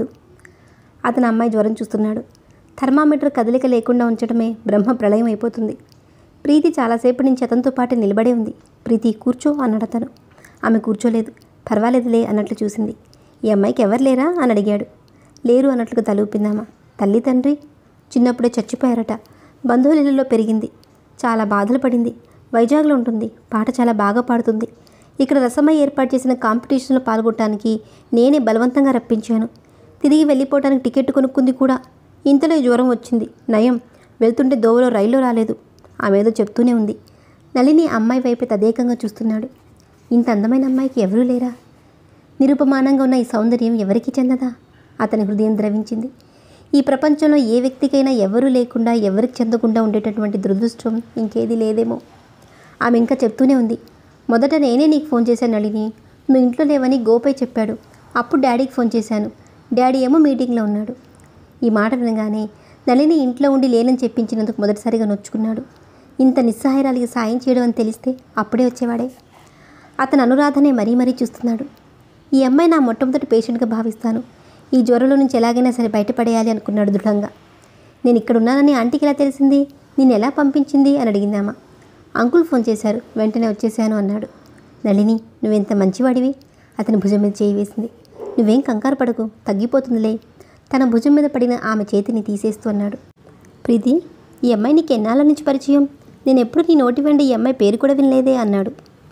అతని అమ్మాయి జ్వరం చూస్తున్నాడు థర్మామీటర్ కదలిక లేకుండా ఉంచడమే బ్రహ్మ ప్రళయం అయిపోతుంది ప్రీతి చాలాసేపటి నుంచి అతనితో పాటు నిలబడే ఉంది ప్రీతి కూర్చో అన్నాడు అతను ఆమె కూర్చోలేదు పర్వాలేదులే అన్నట్లు చూసింది ఈ అమ్మాయికి ఎవరు లేరా అని అడిగాడు లేరు అన్నట్లుగా తలూపిందామా తల్లి తండ్రి చిన్నప్పుడే చచ్చిపోయారట బంధువుల ఇళ్ళలో పెరిగింది చాలా బాధలు పడింది వైజాగ్లో ఉంటుంది పాట చాలా బాగా పాడుతుంది ఇక్కడ రసమయ్య ఏర్పాటు చేసిన కాంపిటీషన్లో పాల్గొనడానికి నేనే బలవంతంగా రప్పించాను తిరిగి వెళ్ళిపోవడానికి టికెట్ కొనుక్కుంది కూడా ఇంతలో ఈ జ్వరం వచ్చింది నయం వెళ్తుంటే దోవలో రైల్లో రాలేదు ఆమె ఏదో చెప్తూనే ఉంది నళిని అమ్మాయి వైపే తదేకంగా చూస్తున్నాడు ఇంత అందమైన అమ్మాయికి ఎవరూ లేరా నిరుపమానంగా ఉన్న ఈ సౌందర్యం ఎవరికి చెందదా అతని హృదయం ద్రవించింది ఈ ప్రపంచంలో ఏ వ్యక్తికైనా ఎవరూ లేకుండా ఎవరికి చెందకుండా ఉండేటటువంటి దురదృష్టం ఇంకేది లేదేమో ఆమె ఇంకా చెప్తూనే ఉంది మొదట నేనే నీకు ఫోన్ చేశాను నళిని నువ్వు ఇంట్లో లేవని గోపై చెప్పాడు అప్పుడు డాడీకి ఫోన్ చేశాను డాడీ ఏమో మీటింగ్లో ఉన్నాడు ఈ మాట వినగానే నళిని ఇంట్లో ఉండి లేనని చెప్పించినందుకు మొదటిసారిగా నొచ్చుకున్నాడు ఇంత నిస్సహాయరాలికి సాయం చేయడం అని తెలిస్తే అప్పుడే వచ్చేవాడే అతను అనురాధనే మరీ మరీ చూస్తున్నాడు ఈ అమ్మాయి నా మొట్టమొదటి పేషెంట్గా భావిస్తాను ఈ జ్వరంలో నుంచి ఎలాగైనా సరే బయటపడేయాలి అనుకున్నాడు దృఢంగా నేను ఇక్కడ ఉన్నానని ఆంటీకి ఎలా తెలిసింది నేను ఎలా పంపించింది అని అడిగింది ఆమె అంకుల్ ఫోన్ చేశారు వెంటనే వచ్చేసాను అన్నాడు నళిని నువ్వెంత మంచివాడివి అతని భుజం మీద చేయి వేసింది నువ్వేం కంగారు పడకు తగ్గిపోతుందిలే తన భుజం మీద పడిన ఆమె చేతిని తీసేస్తూ అన్నాడు ప్రీతి ఈ అమ్మాయి నీకు ఎన్నాళ్ళ నుంచి పరిచయం నేను ఎప్పుడు నీ నోటి వెంట ఈ అమ్మాయి పేరు కూడా వినలేదే అన్నాడు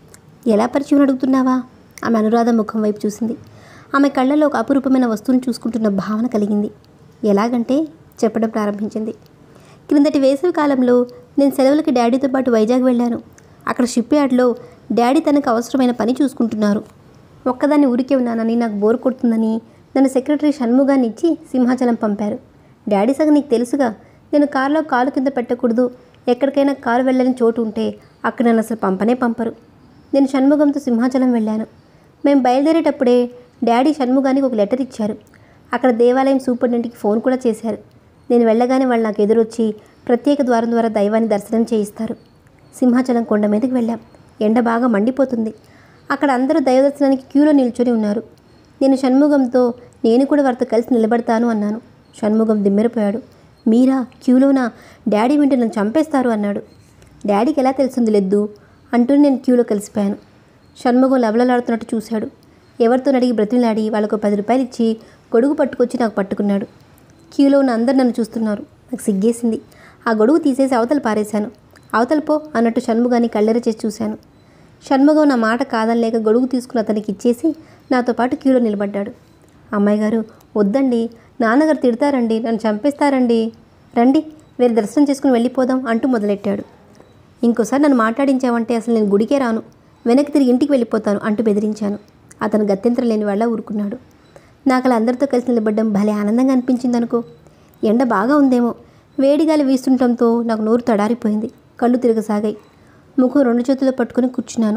ఎలా పరిచయం అడుగుతున్నావా ఆమె అనురాధ ముఖం వైపు చూసింది ఆమె కళ్ళలో ఒక అపురూపమైన వస్తువుని చూసుకుంటున్న భావన కలిగింది ఎలాగంటే చెప్పడం ప్రారంభించింది క్రిందటి వేసవి కాలంలో నేను సెలవులకి డాడీతో పాటు వైజాగ్ వెళ్ళాను అక్కడ షిప్ యార్డ్లో డాడీ తనకు అవసరమైన పని చూసుకుంటున్నారు ఒక్కదాన్ని ఊరికే ఉన్నానని నాకు బోర్ కొడుతుందని నన్ను సెక్రటరీ షణ్ముగాన్ని ఇచ్చి సింహాచలం పంపారు డాడీ సగం నీకు తెలుసుగా నేను కారులో కాలు కింద పెట్టకూడదు ఎక్కడికైనా కారు వెళ్ళని చోటు ఉంటే అక్కడ నన్ను అసలు పంపనే పంపరు నేను షణ్ముగంతో సింహాచలం వెళ్ళాను మేము బయలుదేరేటప్పుడే డాడీ షణ్ముగానికి ఒక లెటర్ ఇచ్చారు అక్కడ దేవాలయం సూపరింటెండెంట్కి ఫోన్ కూడా చేశారు నేను వెళ్ళగానే వాళ్ళు నాకు ఎదురొచ్చి ప్రత్యేక ద్వారం ద్వారా దైవాన్ని దర్శనం చేయిస్తారు సింహాచలం కొండ మీదకి వెళ్ళాం ఎండ బాగా మండిపోతుంది అక్కడ అందరూ దైవ దర్శనానికి క్యూలో నిల్చొని ఉన్నారు నేను షణ్ముగంతో నేను కూడా వారితో కలిసి నిలబడతాను అన్నాను షణ్ముగం దిమ్మెరిపోయాడు మీరా క్యూలోనా డాడీ వింటే నన్ను చంపేస్తారు అన్నాడు డాడీకి ఎలా తెలిసింది లెద్దు అంటూ నేను క్యూలో కలిసిపోయాను షణ్ముగం లవలలాడుతున్నట్టు చూశాడు ఎవరితో అడిగి బ్రతిమలాడి వాళ్ళకు పది రూపాయలు ఇచ్చి గొడుగు పట్టుకొచ్చి నాకు పట్టుకున్నాడు క్యూలో ఉన్న అందరు నన్ను చూస్తున్నారు నాకు సిగ్గేసింది ఆ గొడుగు తీసేసి అవతల పారేశాను అవతల పో అన్నట్టు షణ్ముగాన్ని కళ్ళెర చేసి చూశాను షణ్ముగం నా మాట కాదనలేక గొడుగు తీసుకుని అతనికి ఇచ్చేసి నాతో పాటు క్యూలో నిలబడ్డాడు అమ్మాయి గారు వద్దండి నాన్నగారు తిడతారండి నన్ను చంపేస్తారండి రండి వేరే దర్శనం చేసుకుని వెళ్ళిపోదాం అంటూ మొదలెట్టాడు ఇంకోసారి నన్ను మాట్లాడించావంటే అసలు నేను గుడికే రాను వెనక్కి తిరిగి ఇంటికి వెళ్ళిపోతాను అంటూ బెదిరించాను అతను గత్యంతరం లేని వాళ్ళ ఊరుకున్నాడు నాకు అలా అందరితో కలిసి నిలబడ్డం భలే ఆనందంగా అనిపించింది అనుకో ఎండ బాగా ఉందేమో వేడి గాలి వీస్తుండటంతో నాకు నోరు తడారిపోయింది కళ్ళు తిరగసాగాయి ముఖం రెండు చేతుల్లో పట్టుకొని కూర్చున్నాను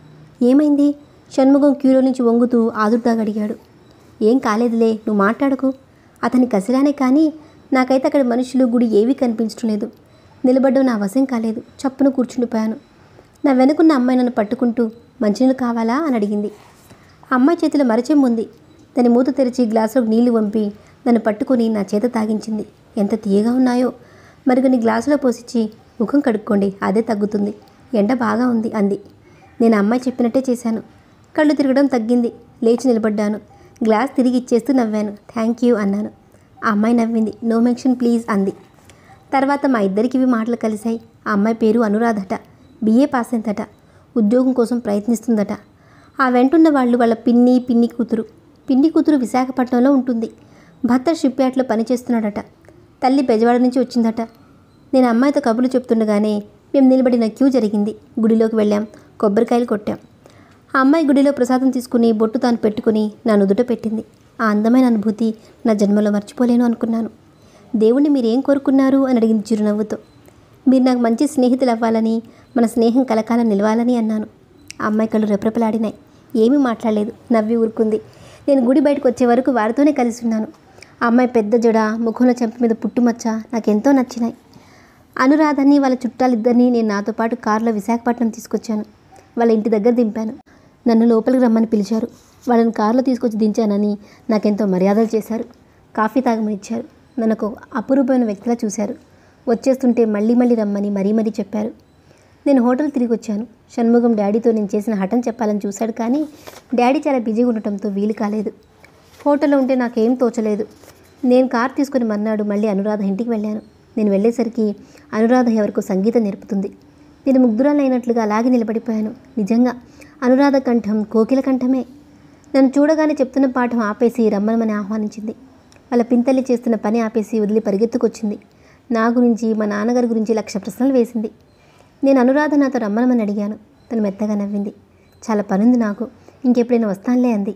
ఏమైంది షణ్ముఖం క్యూలో నుంచి వంగుతూ ఆదుర్దాగా అడిగాడు ఏం కాలేదులే నువ్వు మాట్లాడకు అతని కసిరానే కానీ నాకైతే అక్కడ మనుషులు గుడి ఏవీ కనిపించడం లేదు నిలబడ్డం నా వశం కాలేదు చప్పున కూర్చుండిపోయాను నా వెనుకున్న అమ్మాయి నన్ను పట్టుకుంటూ మంచినీళ్ళు కావాలా అని అడిగింది ఆ అమ్మాయి చేతిలో మరచెం ఉంది దాని మూత తెరిచి గ్లాసులోకి నీళ్లు వంపి నన్ను పట్టుకొని నా చేత తాగించింది ఎంత తీయగా ఉన్నాయో మరి కొన్ని గ్లాసులో పోసిచ్చి ముఖం కడుక్కోండి అదే తగ్గుతుంది ఎండ బాగా ఉంది అంది నేను ఆ అమ్మాయి చెప్పినట్టే చేశాను కళ్ళు తిరగడం తగ్గింది లేచి నిలబడ్డాను గ్లాస్ తిరిగి ఇచ్చేస్తూ నవ్వాను థ్యాంక్ యూ అన్నాను ఆ అమ్మాయి నవ్వింది నో మెన్షన్ ప్లీజ్ అంది తర్వాత మా ఇద్దరికి ఇవి మాటలు కలిశాయి ఆ అమ్మాయి పేరు అనురాధట బిఏ పాస్ అయిందట ఉద్యోగం కోసం ప్రయత్నిస్తుందట ఆ వెంటున్న వాళ్ళు వాళ్ళ పిన్ని పిన్ని కూతురు పిన్ని కూతురు విశాఖపట్నంలో ఉంటుంది భర్త షిప్ యార్డ్లో పనిచేస్తున్నాడట తల్లి బెజవాడ నుంచి వచ్చిందట నేను అమ్మాయితో కబుర్లు చెప్తుండగానే మేము నిలబడిన క్యూ జరిగింది గుడిలోకి వెళ్ళాం కొబ్బరికాయలు కొట్టాం ఆ అమ్మాయి గుడిలో ప్రసాదం తీసుకుని బొట్టు తాను పెట్టుకుని నా నుదుట పెట్టింది ఆ అందమైన అనుభూతి నా జన్మలో మర్చిపోలేను అనుకున్నాను దేవుణ్ణి మీరేం కోరుకున్నారు అని అడిగింది చిరునవ్వుతో మీరు నాకు మంచి స్నేహితులు అవ్వాలని మన స్నేహం కలకాలం నిలవాలని అన్నాను ఆ అమ్మాయి కళ్ళు రెప్రెపలాడినాయి ఏమీ మాట్లాడలేదు నవ్వి ఊరుకుంది నేను గుడి బయటకు వచ్చే వరకు వారితోనే కలిసి ఉన్నాను ఆ అమ్మాయి పెద్ద జడ ముఖంలో చెంప మీద పుట్టుమచ్చ నాకెంతో నచ్చినాయి అనురాధని వాళ్ళ చుట్టాలిద్దరినీ నేను నాతో పాటు కారులో విశాఖపట్నం తీసుకొచ్చాను వాళ్ళ ఇంటి దగ్గర దింపాను నన్ను లోపలికి రమ్మని పిలిచారు వాళ్ళని కారులో తీసుకొచ్చి దించానని నాకెంతో మర్యాదలు చేశారు కాఫీ తాగమని ఇచ్చారు నన్ను ఒక అపురూపమైన వ్యక్తిలా చూశారు వచ్చేస్తుంటే మళ్ళీ మళ్ళీ రమ్మని మరీ మరీ చెప్పారు నేను హోటల్ తిరిగి వచ్చాను షణ్ముగం డాడీతో నేను చేసిన హఠం చెప్పాలని చూశాడు కానీ డాడీ చాలా బిజీగా ఉండటంతో వీలు కాలేదు హోటల్లో ఉంటే నాకేం తోచలేదు నేను కార్ తీసుకుని మర్నాడు మళ్ళీ అనురాధ ఇంటికి వెళ్ళాను నేను వెళ్ళేసరికి అనురాధ ఎవరికో సంగీతం నేర్పుతుంది నేను ముగ్ధురాలైనట్లుగా అలాగే నిలబడిపోయాను నిజంగా అనురాధ కంఠం కోకిల కంఠమే నన్ను చూడగానే చెప్తున్న పాఠం ఆపేసి రమ్మనమని ఆహ్వానించింది వాళ్ళ పింతల్లి చేస్తున్న పని ఆపేసి వదిలి పరిగెత్తుకొచ్చింది నా గురించి మా నాన్నగారి గురించి లక్ష ప్రశ్నలు వేసింది నేను అనురాధ నాతో రమ్మనమని అడిగాను తను మెత్తగా నవ్వింది చాలా పనుంది నాకు ఇంకెప్పుడైనా వస్తానులే అంది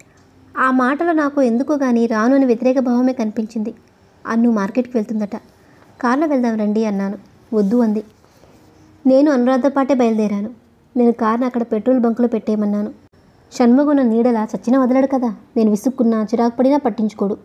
ఆ మాటలో నాకు ఎందుకో కానీ రాను అని వ్యతిరేక భావమే కనిపించింది అన్ను మార్కెట్కి వెళ్తుందట కార్లో వెళ్దాం రండి అన్నాను వద్దు అంది నేను అనురాధ పాటే బయలుదేరాను నేను కార్ని అక్కడ పెట్రోల్ బంకులో పెట్టేయమన్నాను షణ్ముగున నీడలా చచ్చిన వదలడు కదా నేను విసుక్కున్నా చిరాకు పడినా పట్టించుకోడు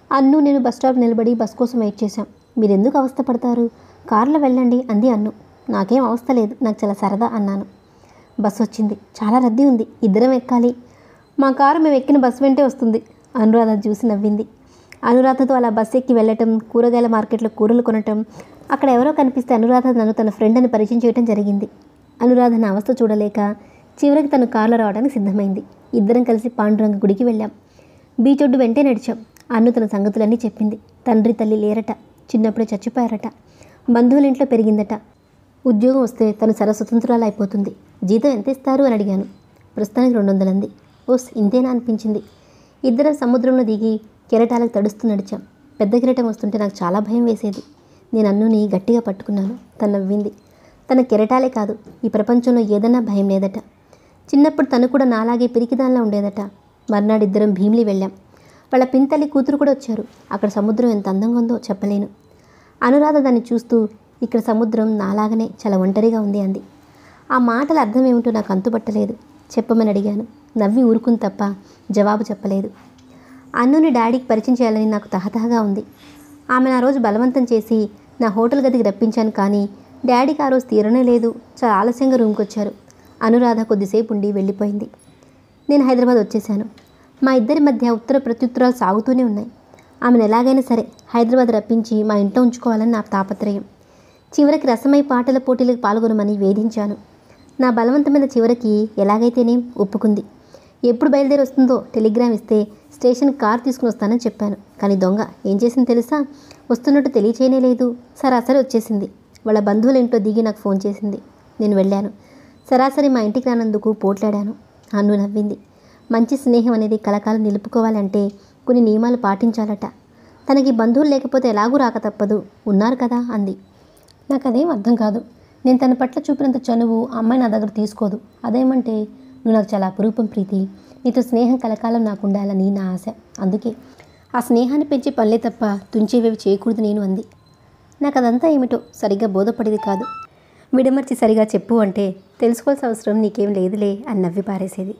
అన్ను నేను బస్ స్టాప్ నిలబడి బస్ కోసం వెయిట్ చేశాం మీరు ఎందుకు అవస్థ పడతారు కారులో వెళ్ళండి అంది అన్ను నాకేం అవస్థ లేదు నాకు చాలా సరదా అన్నాను బస్సు వచ్చింది చాలా రద్దీ ఉంది ఇద్దరం ఎక్కాలి మా కారు మేము ఎక్కిన బస్సు వెంటే వస్తుంది అనురాధ చూసి నవ్వింది అనురాధతో అలా బస్సు ఎక్కి వెళ్ళటం కూరగాయల మార్కెట్లో కూరలు కొనటం అక్కడ ఎవరో కనిపిస్తే అనురాధ నన్ను తన ఫ్రెండ్ అని పరిచయం చేయడం జరిగింది అనురాధ నా అవస్థ చూడలేక చివరికి తను కారులో రావడానికి సిద్ధమైంది ఇద్దరం కలిసి పాండురంగ గుడికి వెళ్ళాం బీచ్ ఒడ్డు వెంటే నడిచాం అన్ను తన సంగతులన్నీ చెప్పింది తండ్రి తల్లి లేరట చిన్నప్పుడే చచ్చిపోయారట బంధువుల ఇంట్లో పెరిగిందట ఉద్యోగం వస్తే తను సర్వస్వతంత్రాలు అయిపోతుంది జీతం ఎంత ఇస్తారు అని అడిగాను ప్రస్తుతానికి రెండు వందలంది ఓస్ ఇంతేనా అనిపించింది ఇద్దరం సముద్రంలో దిగి కెరటాలకు తడుస్తూ నడిచాం పెద్ద కెరటం వస్తుంటే నాకు చాలా భయం వేసేది నేను అన్నుని గట్టిగా పట్టుకున్నాను తను నవ్వింది తన కెరటాలే కాదు ఈ ప్రపంచంలో ఏదన్నా భయం లేదట చిన్నప్పుడు తను కూడా నాలాగే పిరికిదానిలా ఉండేదట మర్నాడు ఇద్దరం భీమిలి వెళ్ళాం వాళ్ళ పింతల్లి కూతురు కూడా వచ్చారు అక్కడ సముద్రం ఎంత అందంగా ఉందో చెప్పలేను అనురాధ దాన్ని చూస్తూ ఇక్కడ సముద్రం నాలాగనే చాలా ఒంటరిగా ఉంది అంది ఆ మాటల అర్థం ఏమిటో నాకు అంతుపట్టలేదు చెప్పమని అడిగాను నవ్వి ఊరుకుని తప్ప జవాబు చెప్పలేదు అన్నుని డాడీకి పరిచయం చేయాలని నాకు తహతహగా ఉంది ఆమె నా రోజు బలవంతం చేసి నా హోటల్ గదికి రప్పించాను కానీ డాడీకి ఆ రోజు తీరనే లేదు చాలా ఆలస్యంగా రూమ్కి వచ్చారు అనురాధ కొద్దిసేపు ఉండి వెళ్ళిపోయింది నేను హైదరాబాద్ వచ్చేసాను మా ఇద్దరి మధ్య ఉత్తర ప్రత్యుత్తరాలు సాగుతూనే ఉన్నాయి ఆమెను ఎలాగైనా సరే హైదరాబాద్ రప్పించి మా ఇంట్లో ఉంచుకోవాలని నా తాపత్రయం చివరికి రసమై పాటల పోటీలకు పాల్గొనమని వేధించాను నా బలవంతమైన చివరికి ఎలాగైతేనే ఒప్పుకుంది ఎప్పుడు బయలుదేరి వస్తుందో టెలిగ్రామ్ ఇస్తే స్టేషన్కి కార్ తీసుకుని వస్తానని చెప్పాను కానీ దొంగ ఏం చేసింది తెలుసా వస్తున్నట్టు తెలియచేయనే లేదు సరాసరి వచ్చేసింది వాళ్ళ బంధువుల ఇంట్లో దిగి నాకు ఫోన్ చేసింది నేను వెళ్ళాను సరాసరి మా ఇంటికి రానందుకు పోట్లాడాను అన్ను నవ్వింది మంచి స్నేహం అనేది కలకాలం నిలుపుకోవాలంటే కొన్ని నియమాలు పాటించాలట తనకి బంధువులు లేకపోతే ఎలాగూ రాక తప్పదు ఉన్నారు కదా అంది నాకు అదేం అర్థం కాదు నేను తన పట్ల చూపినంత చనువు ఆ అమ్మాయి నా దగ్గర తీసుకోదు అదేమంటే నువ్వు నాకు చాలా అపురూపం ప్రీతి నీతో స్నేహం కలకాలం నాకు ఉండాలని నా ఆశ అందుకే ఆ స్నేహాన్ని పెంచే పనులే తప్ప తుంచేవేవి చేయకూడదు నేను అంది నాకు అదంతా ఏమిటో సరిగ్గా బోధపడేది కాదు విడమర్చి సరిగా చెప్పు అంటే తెలుసుకోవాల్సిన అవసరం నీకేం లేదులే అని నవ్వి పారేసేది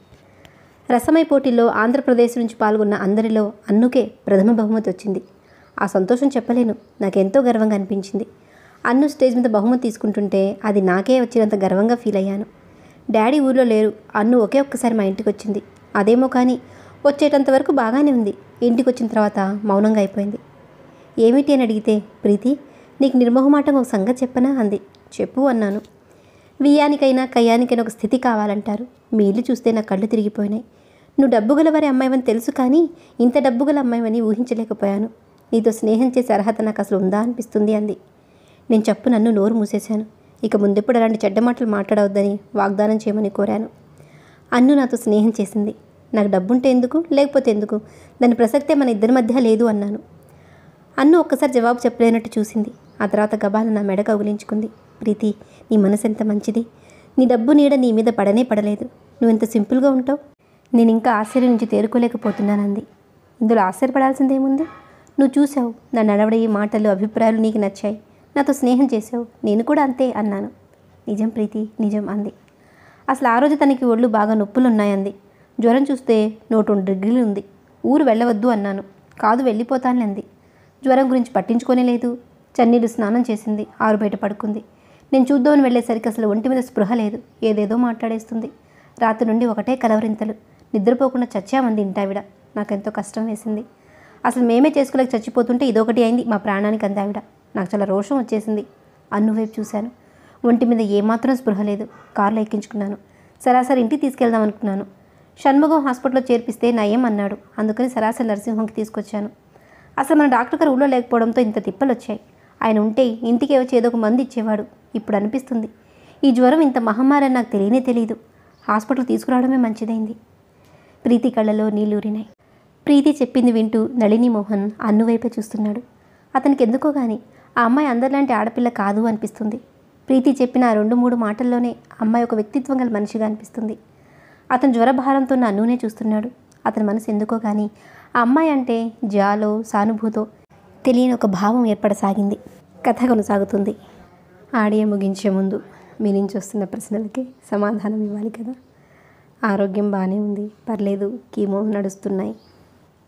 రసమై పోటీల్లో ఆంధ్రప్రదేశ్ నుంచి పాల్గొన్న అందరిలో అన్నుకే ప్రథమ బహుమతి వచ్చింది ఆ సంతోషం చెప్పలేను నాకెంతో గర్వంగా అనిపించింది అన్ను స్టేజ్ మీద బహుమతి తీసుకుంటుంటే అది నాకే వచ్చినంత గర్వంగా ఫీల్ అయ్యాను డాడీ ఊర్లో లేరు అన్ను ఒకే ఒక్కసారి మా ఇంటికి వచ్చింది అదేమో కానీ వచ్చేటంత వరకు బాగానే ఉంది ఇంటికి వచ్చిన తర్వాత మౌనంగా అయిపోయింది ఏమిటి అని అడిగితే ప్రీతి నీకు నిర్మోహమాటం ఒక సంగతి చెప్పనా అంది చెప్పు అన్నాను వియ్యానికైనా కయ్యానికైనా ఒక స్థితి కావాలంటారు మీ ఇల్లు చూస్తే నా కళ్ళు తిరిగిపోయినాయి నువ్వు డబ్బు గలవారి అమ్మాయివని తెలుసు కానీ ఇంత డబ్బు గల అమ్మాయివని ఊహించలేకపోయాను నీతో స్నేహం చేసే అర్హత నాకు అసలు ఉందా అనిపిస్తుంది అంది నేను చెప్పు నన్ను నోరు మూసేశాను ఇక ముందెప్పుడు అలాంటి చెడ్డ మాటలు మాట్లాడవద్దని వాగ్దానం చేయమని కోరాను అన్ను నాతో స్నేహం చేసింది నాకు డబ్బుంటే ఎందుకు లేకపోతే ఎందుకు దాని ప్రసక్తే మన ఇద్దరి మధ్య లేదు అన్నాను అన్ను ఒక్కసారి జవాబు చెప్పలేనట్టు చూసింది ఆ తర్వాత గబాల నా మెడ కౌగిలించుకుంది ప్రీతి నీ మనసు ఎంత మంచిది నీ డబ్బు నీడ నీ మీద పడనే పడలేదు నువ్వు ఎంత సింపుల్గా ఉంటావు నేను ఇంకా ఆశ్చర్యం నుంచి తేరుకోలేకపోతున్నానంది ఇందులో ఆశ్చర్యపడాల్సిందేముంది నువ్వు చూసావు నా నడవడి మాటలు అభిప్రాయాలు నీకు నచ్చాయి నాతో స్నేహం చేసావు నేను కూడా అంతే అన్నాను నిజం ప్రీతి నిజం అంది అసలు ఆ రోజు తనకి ఒళ్ళు బాగా నొప్పులు ఉన్నాయంది జ్వరం చూస్తే నూట రెండు డిగ్రీలు ఉంది ఊరు వెళ్ళవద్దు అన్నాను కాదు వెళ్ళిపోతానులే అంది జ్వరం గురించి పట్టించుకోనే లేదు చన్నీళ్ళు స్నానం చేసింది ఆరు బయట పడుకుంది నేను చూద్దామని వెళ్ళేసరికి అసలు ఒంటి మీద స్పృహ లేదు ఏదేదో మాట్లాడేస్తుంది రాత్రి నుండి ఒకటే కలవరింతలు నిద్రపోకుండా చచ్చామంది ఇంటావిడ నాకెంతో కష్టం వేసింది అసలు మేమే చేసుకోలేక చచ్చిపోతుంటే ఇదొకటి అయింది మా ప్రాణానికి అందావిడ నాకు చాలా రోషం వచ్చేసింది అన్ను వైపు చూశాను ఒంటి మీద ఏమాత్రం స్పృహ లేదు కారులో ఎక్కించుకున్నాను సరాసరి ఇంటికి తీసుకెళ్దాం అనుకున్నాను షణ్ముఖం హాస్పిటల్లో చేర్పిస్తే నయం అన్నాడు అందుకని సరాసరి నర్సింగ్ హోమ్కి తీసుకొచ్చాను అసలు మన డాక్టర్ గారు ఊళ్ళో లేకపోవడంతో ఇంత తిప్పలు వచ్చాయి ఆయన ఉంటే ఇంటికి వచ్చి ఏదో ఒక మందు ఇచ్చేవాడు ఇప్పుడు అనిపిస్తుంది ఈ జ్వరం ఇంత మహమ్మారి అని నాకు తెలియనే తెలియదు హాస్పిటల్ తీసుకురావడమే మంచిదైంది ప్రీతి కళ్ళలో నీళ్ళూరినాయి ప్రీతి చెప్పింది వింటూ నళిని మోహన్ అన్నువైపే చూస్తున్నాడు అతనికి ఎందుకో గాని ఆ అమ్మాయి అందరిలాంటి ఆడపిల్ల కాదు అనిపిస్తుంది ప్రీతి చెప్పిన ఆ రెండు మూడు మాటల్లోనే అమ్మాయి ఒక వ్యక్తిత్వం గల మనిషిగా అనిపిస్తుంది అతను జ్వరభారంతో ఉన్న అన్నునే చూస్తున్నాడు అతని మనసు ఎందుకో కానీ ఆ అమ్మాయి అంటే జాలో సానుభూతో తెలియని ఒక భావం ఏర్పడసాగింది కథ కొనసాగుతుంది ఆడియో ముగించే ముందు మీ నుంచి వస్తున్న ప్రశ్నలకి సమాధానం ఇవ్వాలి కదా ఆరోగ్యం బాగానే ఉంది పర్లేదు కీమో నడుస్తున్నాయి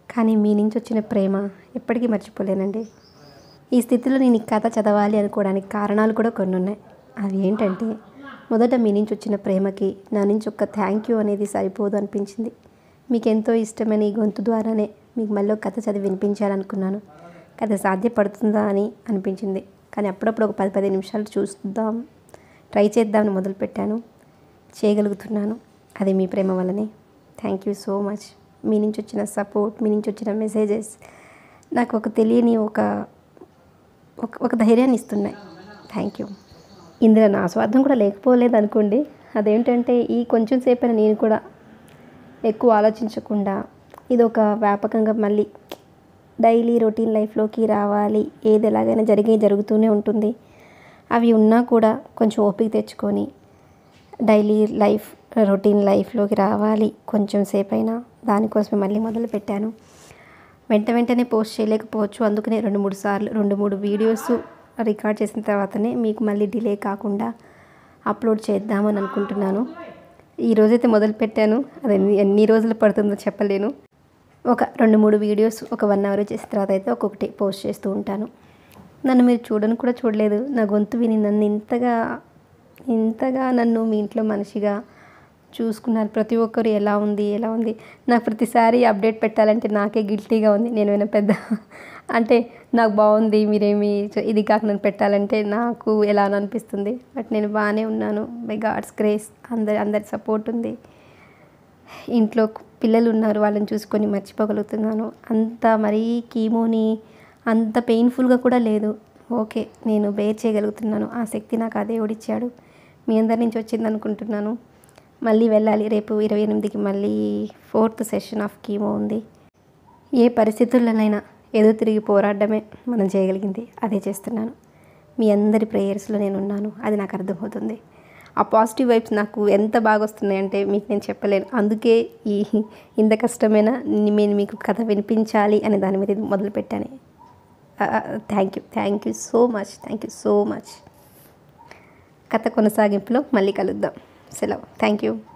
కానీ మీ నుంచి వచ్చిన ప్రేమ ఎప్పటికీ మర్చిపోలేనండి ఈ స్థితిలో నేను ఈ కథ చదవాలి అనుకోవడానికి కారణాలు కూడా కొన్ని ఉన్నాయి అవి ఏంటంటే మొదట మీ నుంచి వచ్చిన ప్రేమకి నా నుంచి ఒక్క థ్యాంక్ యూ అనేది సరిపోదు అనిపించింది మీకు ఎంతో ఇష్టమైన ఈ గొంతు ద్వారానే మీకు మళ్ళీ ఒక కథ చదివి వినిపించాలనుకున్నాను కథ సాధ్యపడుతుందా అని అనిపించింది కానీ అప్పుడప్పుడు ఒక పది పది నిమిషాలు చూద్దాం ట్రై చేద్దామని మొదలుపెట్టాను చేయగలుగుతున్నాను అది మీ ప్రేమ వల్లనే థ్యాంక్ యూ సో మచ్ మీ నుంచి వచ్చిన సపోర్ట్ మీ నుంచి వచ్చిన మెసేజెస్ నాకు ఒక తెలియని ఒక ఒక ఒక ధైర్యాన్ని ఇస్తున్నాయి థ్యాంక్ యూ ఇందులో నా స్వార్థం కూడా లేకపోలేదు అనుకోండి అదేంటంటే ఈ కొంచెం సేపైనా నేను కూడా ఎక్కువ ఆలోచించకుండా ఇది ఒక వ్యాపకంగా మళ్ళీ డైలీ రొటీన్ లైఫ్లోకి రావాలి ఏది ఎలాగైనా జరిగే జరుగుతూనే ఉంటుంది అవి ఉన్నా కూడా కొంచెం ఓపిక తెచ్చుకొని డైలీ లైఫ్ రొటీన్ లైఫ్లోకి రావాలి కొంచెం సేపు అయినా దానికోసమే మళ్ళీ మొదలు పెట్టాను వెంట వెంటనే పోస్ట్ చేయలేకపోవచ్చు అందుకనే రెండు మూడు సార్లు రెండు మూడు వీడియోస్ రికార్డ్ చేసిన తర్వాతనే మీకు మళ్ళీ డిలే కాకుండా అప్లోడ్ చేద్దామని అనుకుంటున్నాను ఈ రోజైతే మొదలు పెట్టాను అది ఎన్ని ఎన్ని రోజులు పడుతుందో చెప్పలేను ఒక రెండు మూడు వీడియోస్ ఒక వన్ అవర్ చేసిన తర్వాత అయితే ఒక్కొక్కటి పోస్ట్ చేస్తూ ఉంటాను నన్ను మీరు చూడను కూడా చూడలేదు నా గొంతు విని నన్ను ఇంతగా ఇంతగా నన్ను మీ ఇంట్లో మనిషిగా చూసుకున్నారు ప్రతి ఒక్కరు ఎలా ఉంది ఎలా ఉంది నాకు ప్రతిసారి అప్డేట్ పెట్టాలంటే నాకే గిల్టీగా ఉంది నేను ఏమైనా పెద్ద అంటే నాకు బాగుంది మీరేమి చ- ఇది కాక నన్ను పెట్టాలంటే నాకు ఎలా అని అనిపిస్తుంది బట్ నేను బాగానే ఉన్నాను బై గాడ్స్ గ్రేస్ అందరి అందరి సపోర్ట్ ఉంది ఇంట్లో పిల్లలు ఉన్నారు వాళ్ళని చూసుకొని మర్చిపోగలుగుతున్నాను అంత మరీ కీమోని అంత పెయిన్ఫుల్గా కూడా లేదు ఓకే నేను బేర్ చేయగలుగుతున్నాను ఆ శక్తి నాకు ఆ దేవుడిచ్చాడు మీ అందరి నుంచి వచ్చింది అనుకుంటున్నాను మళ్ళీ వెళ్ళాలి రేపు ఇరవై ఎనిమిదికి మళ్ళీ ఫోర్త్ సెషన్ ఆఫ్ కీమో ఉంది ఏ పరిస్థితుల్లోనైనా ఏదో తిరిగి పోరాడమే మనం చేయగలిగింది అదే చేస్తున్నాను మీ అందరి ప్రేయర్స్లో నేను ఉన్నాను అది నాకు అర్థమవుతుంది ఆ పాజిటివ్ వైబ్స్ నాకు ఎంత బాగా వస్తున్నాయంటే మీకు నేను చెప్పలేను అందుకే ఈ ఇంత కష్టమైన నేను మీకు కథ వినిపించాలి అనే దాని మీద ఇది మొదలుపెట్టాను thank you thank you so much thank you so much కథ కొనసాగింపులో మళ్ళీ కలుద్దాం సెలవు థ్యాంక్ యూ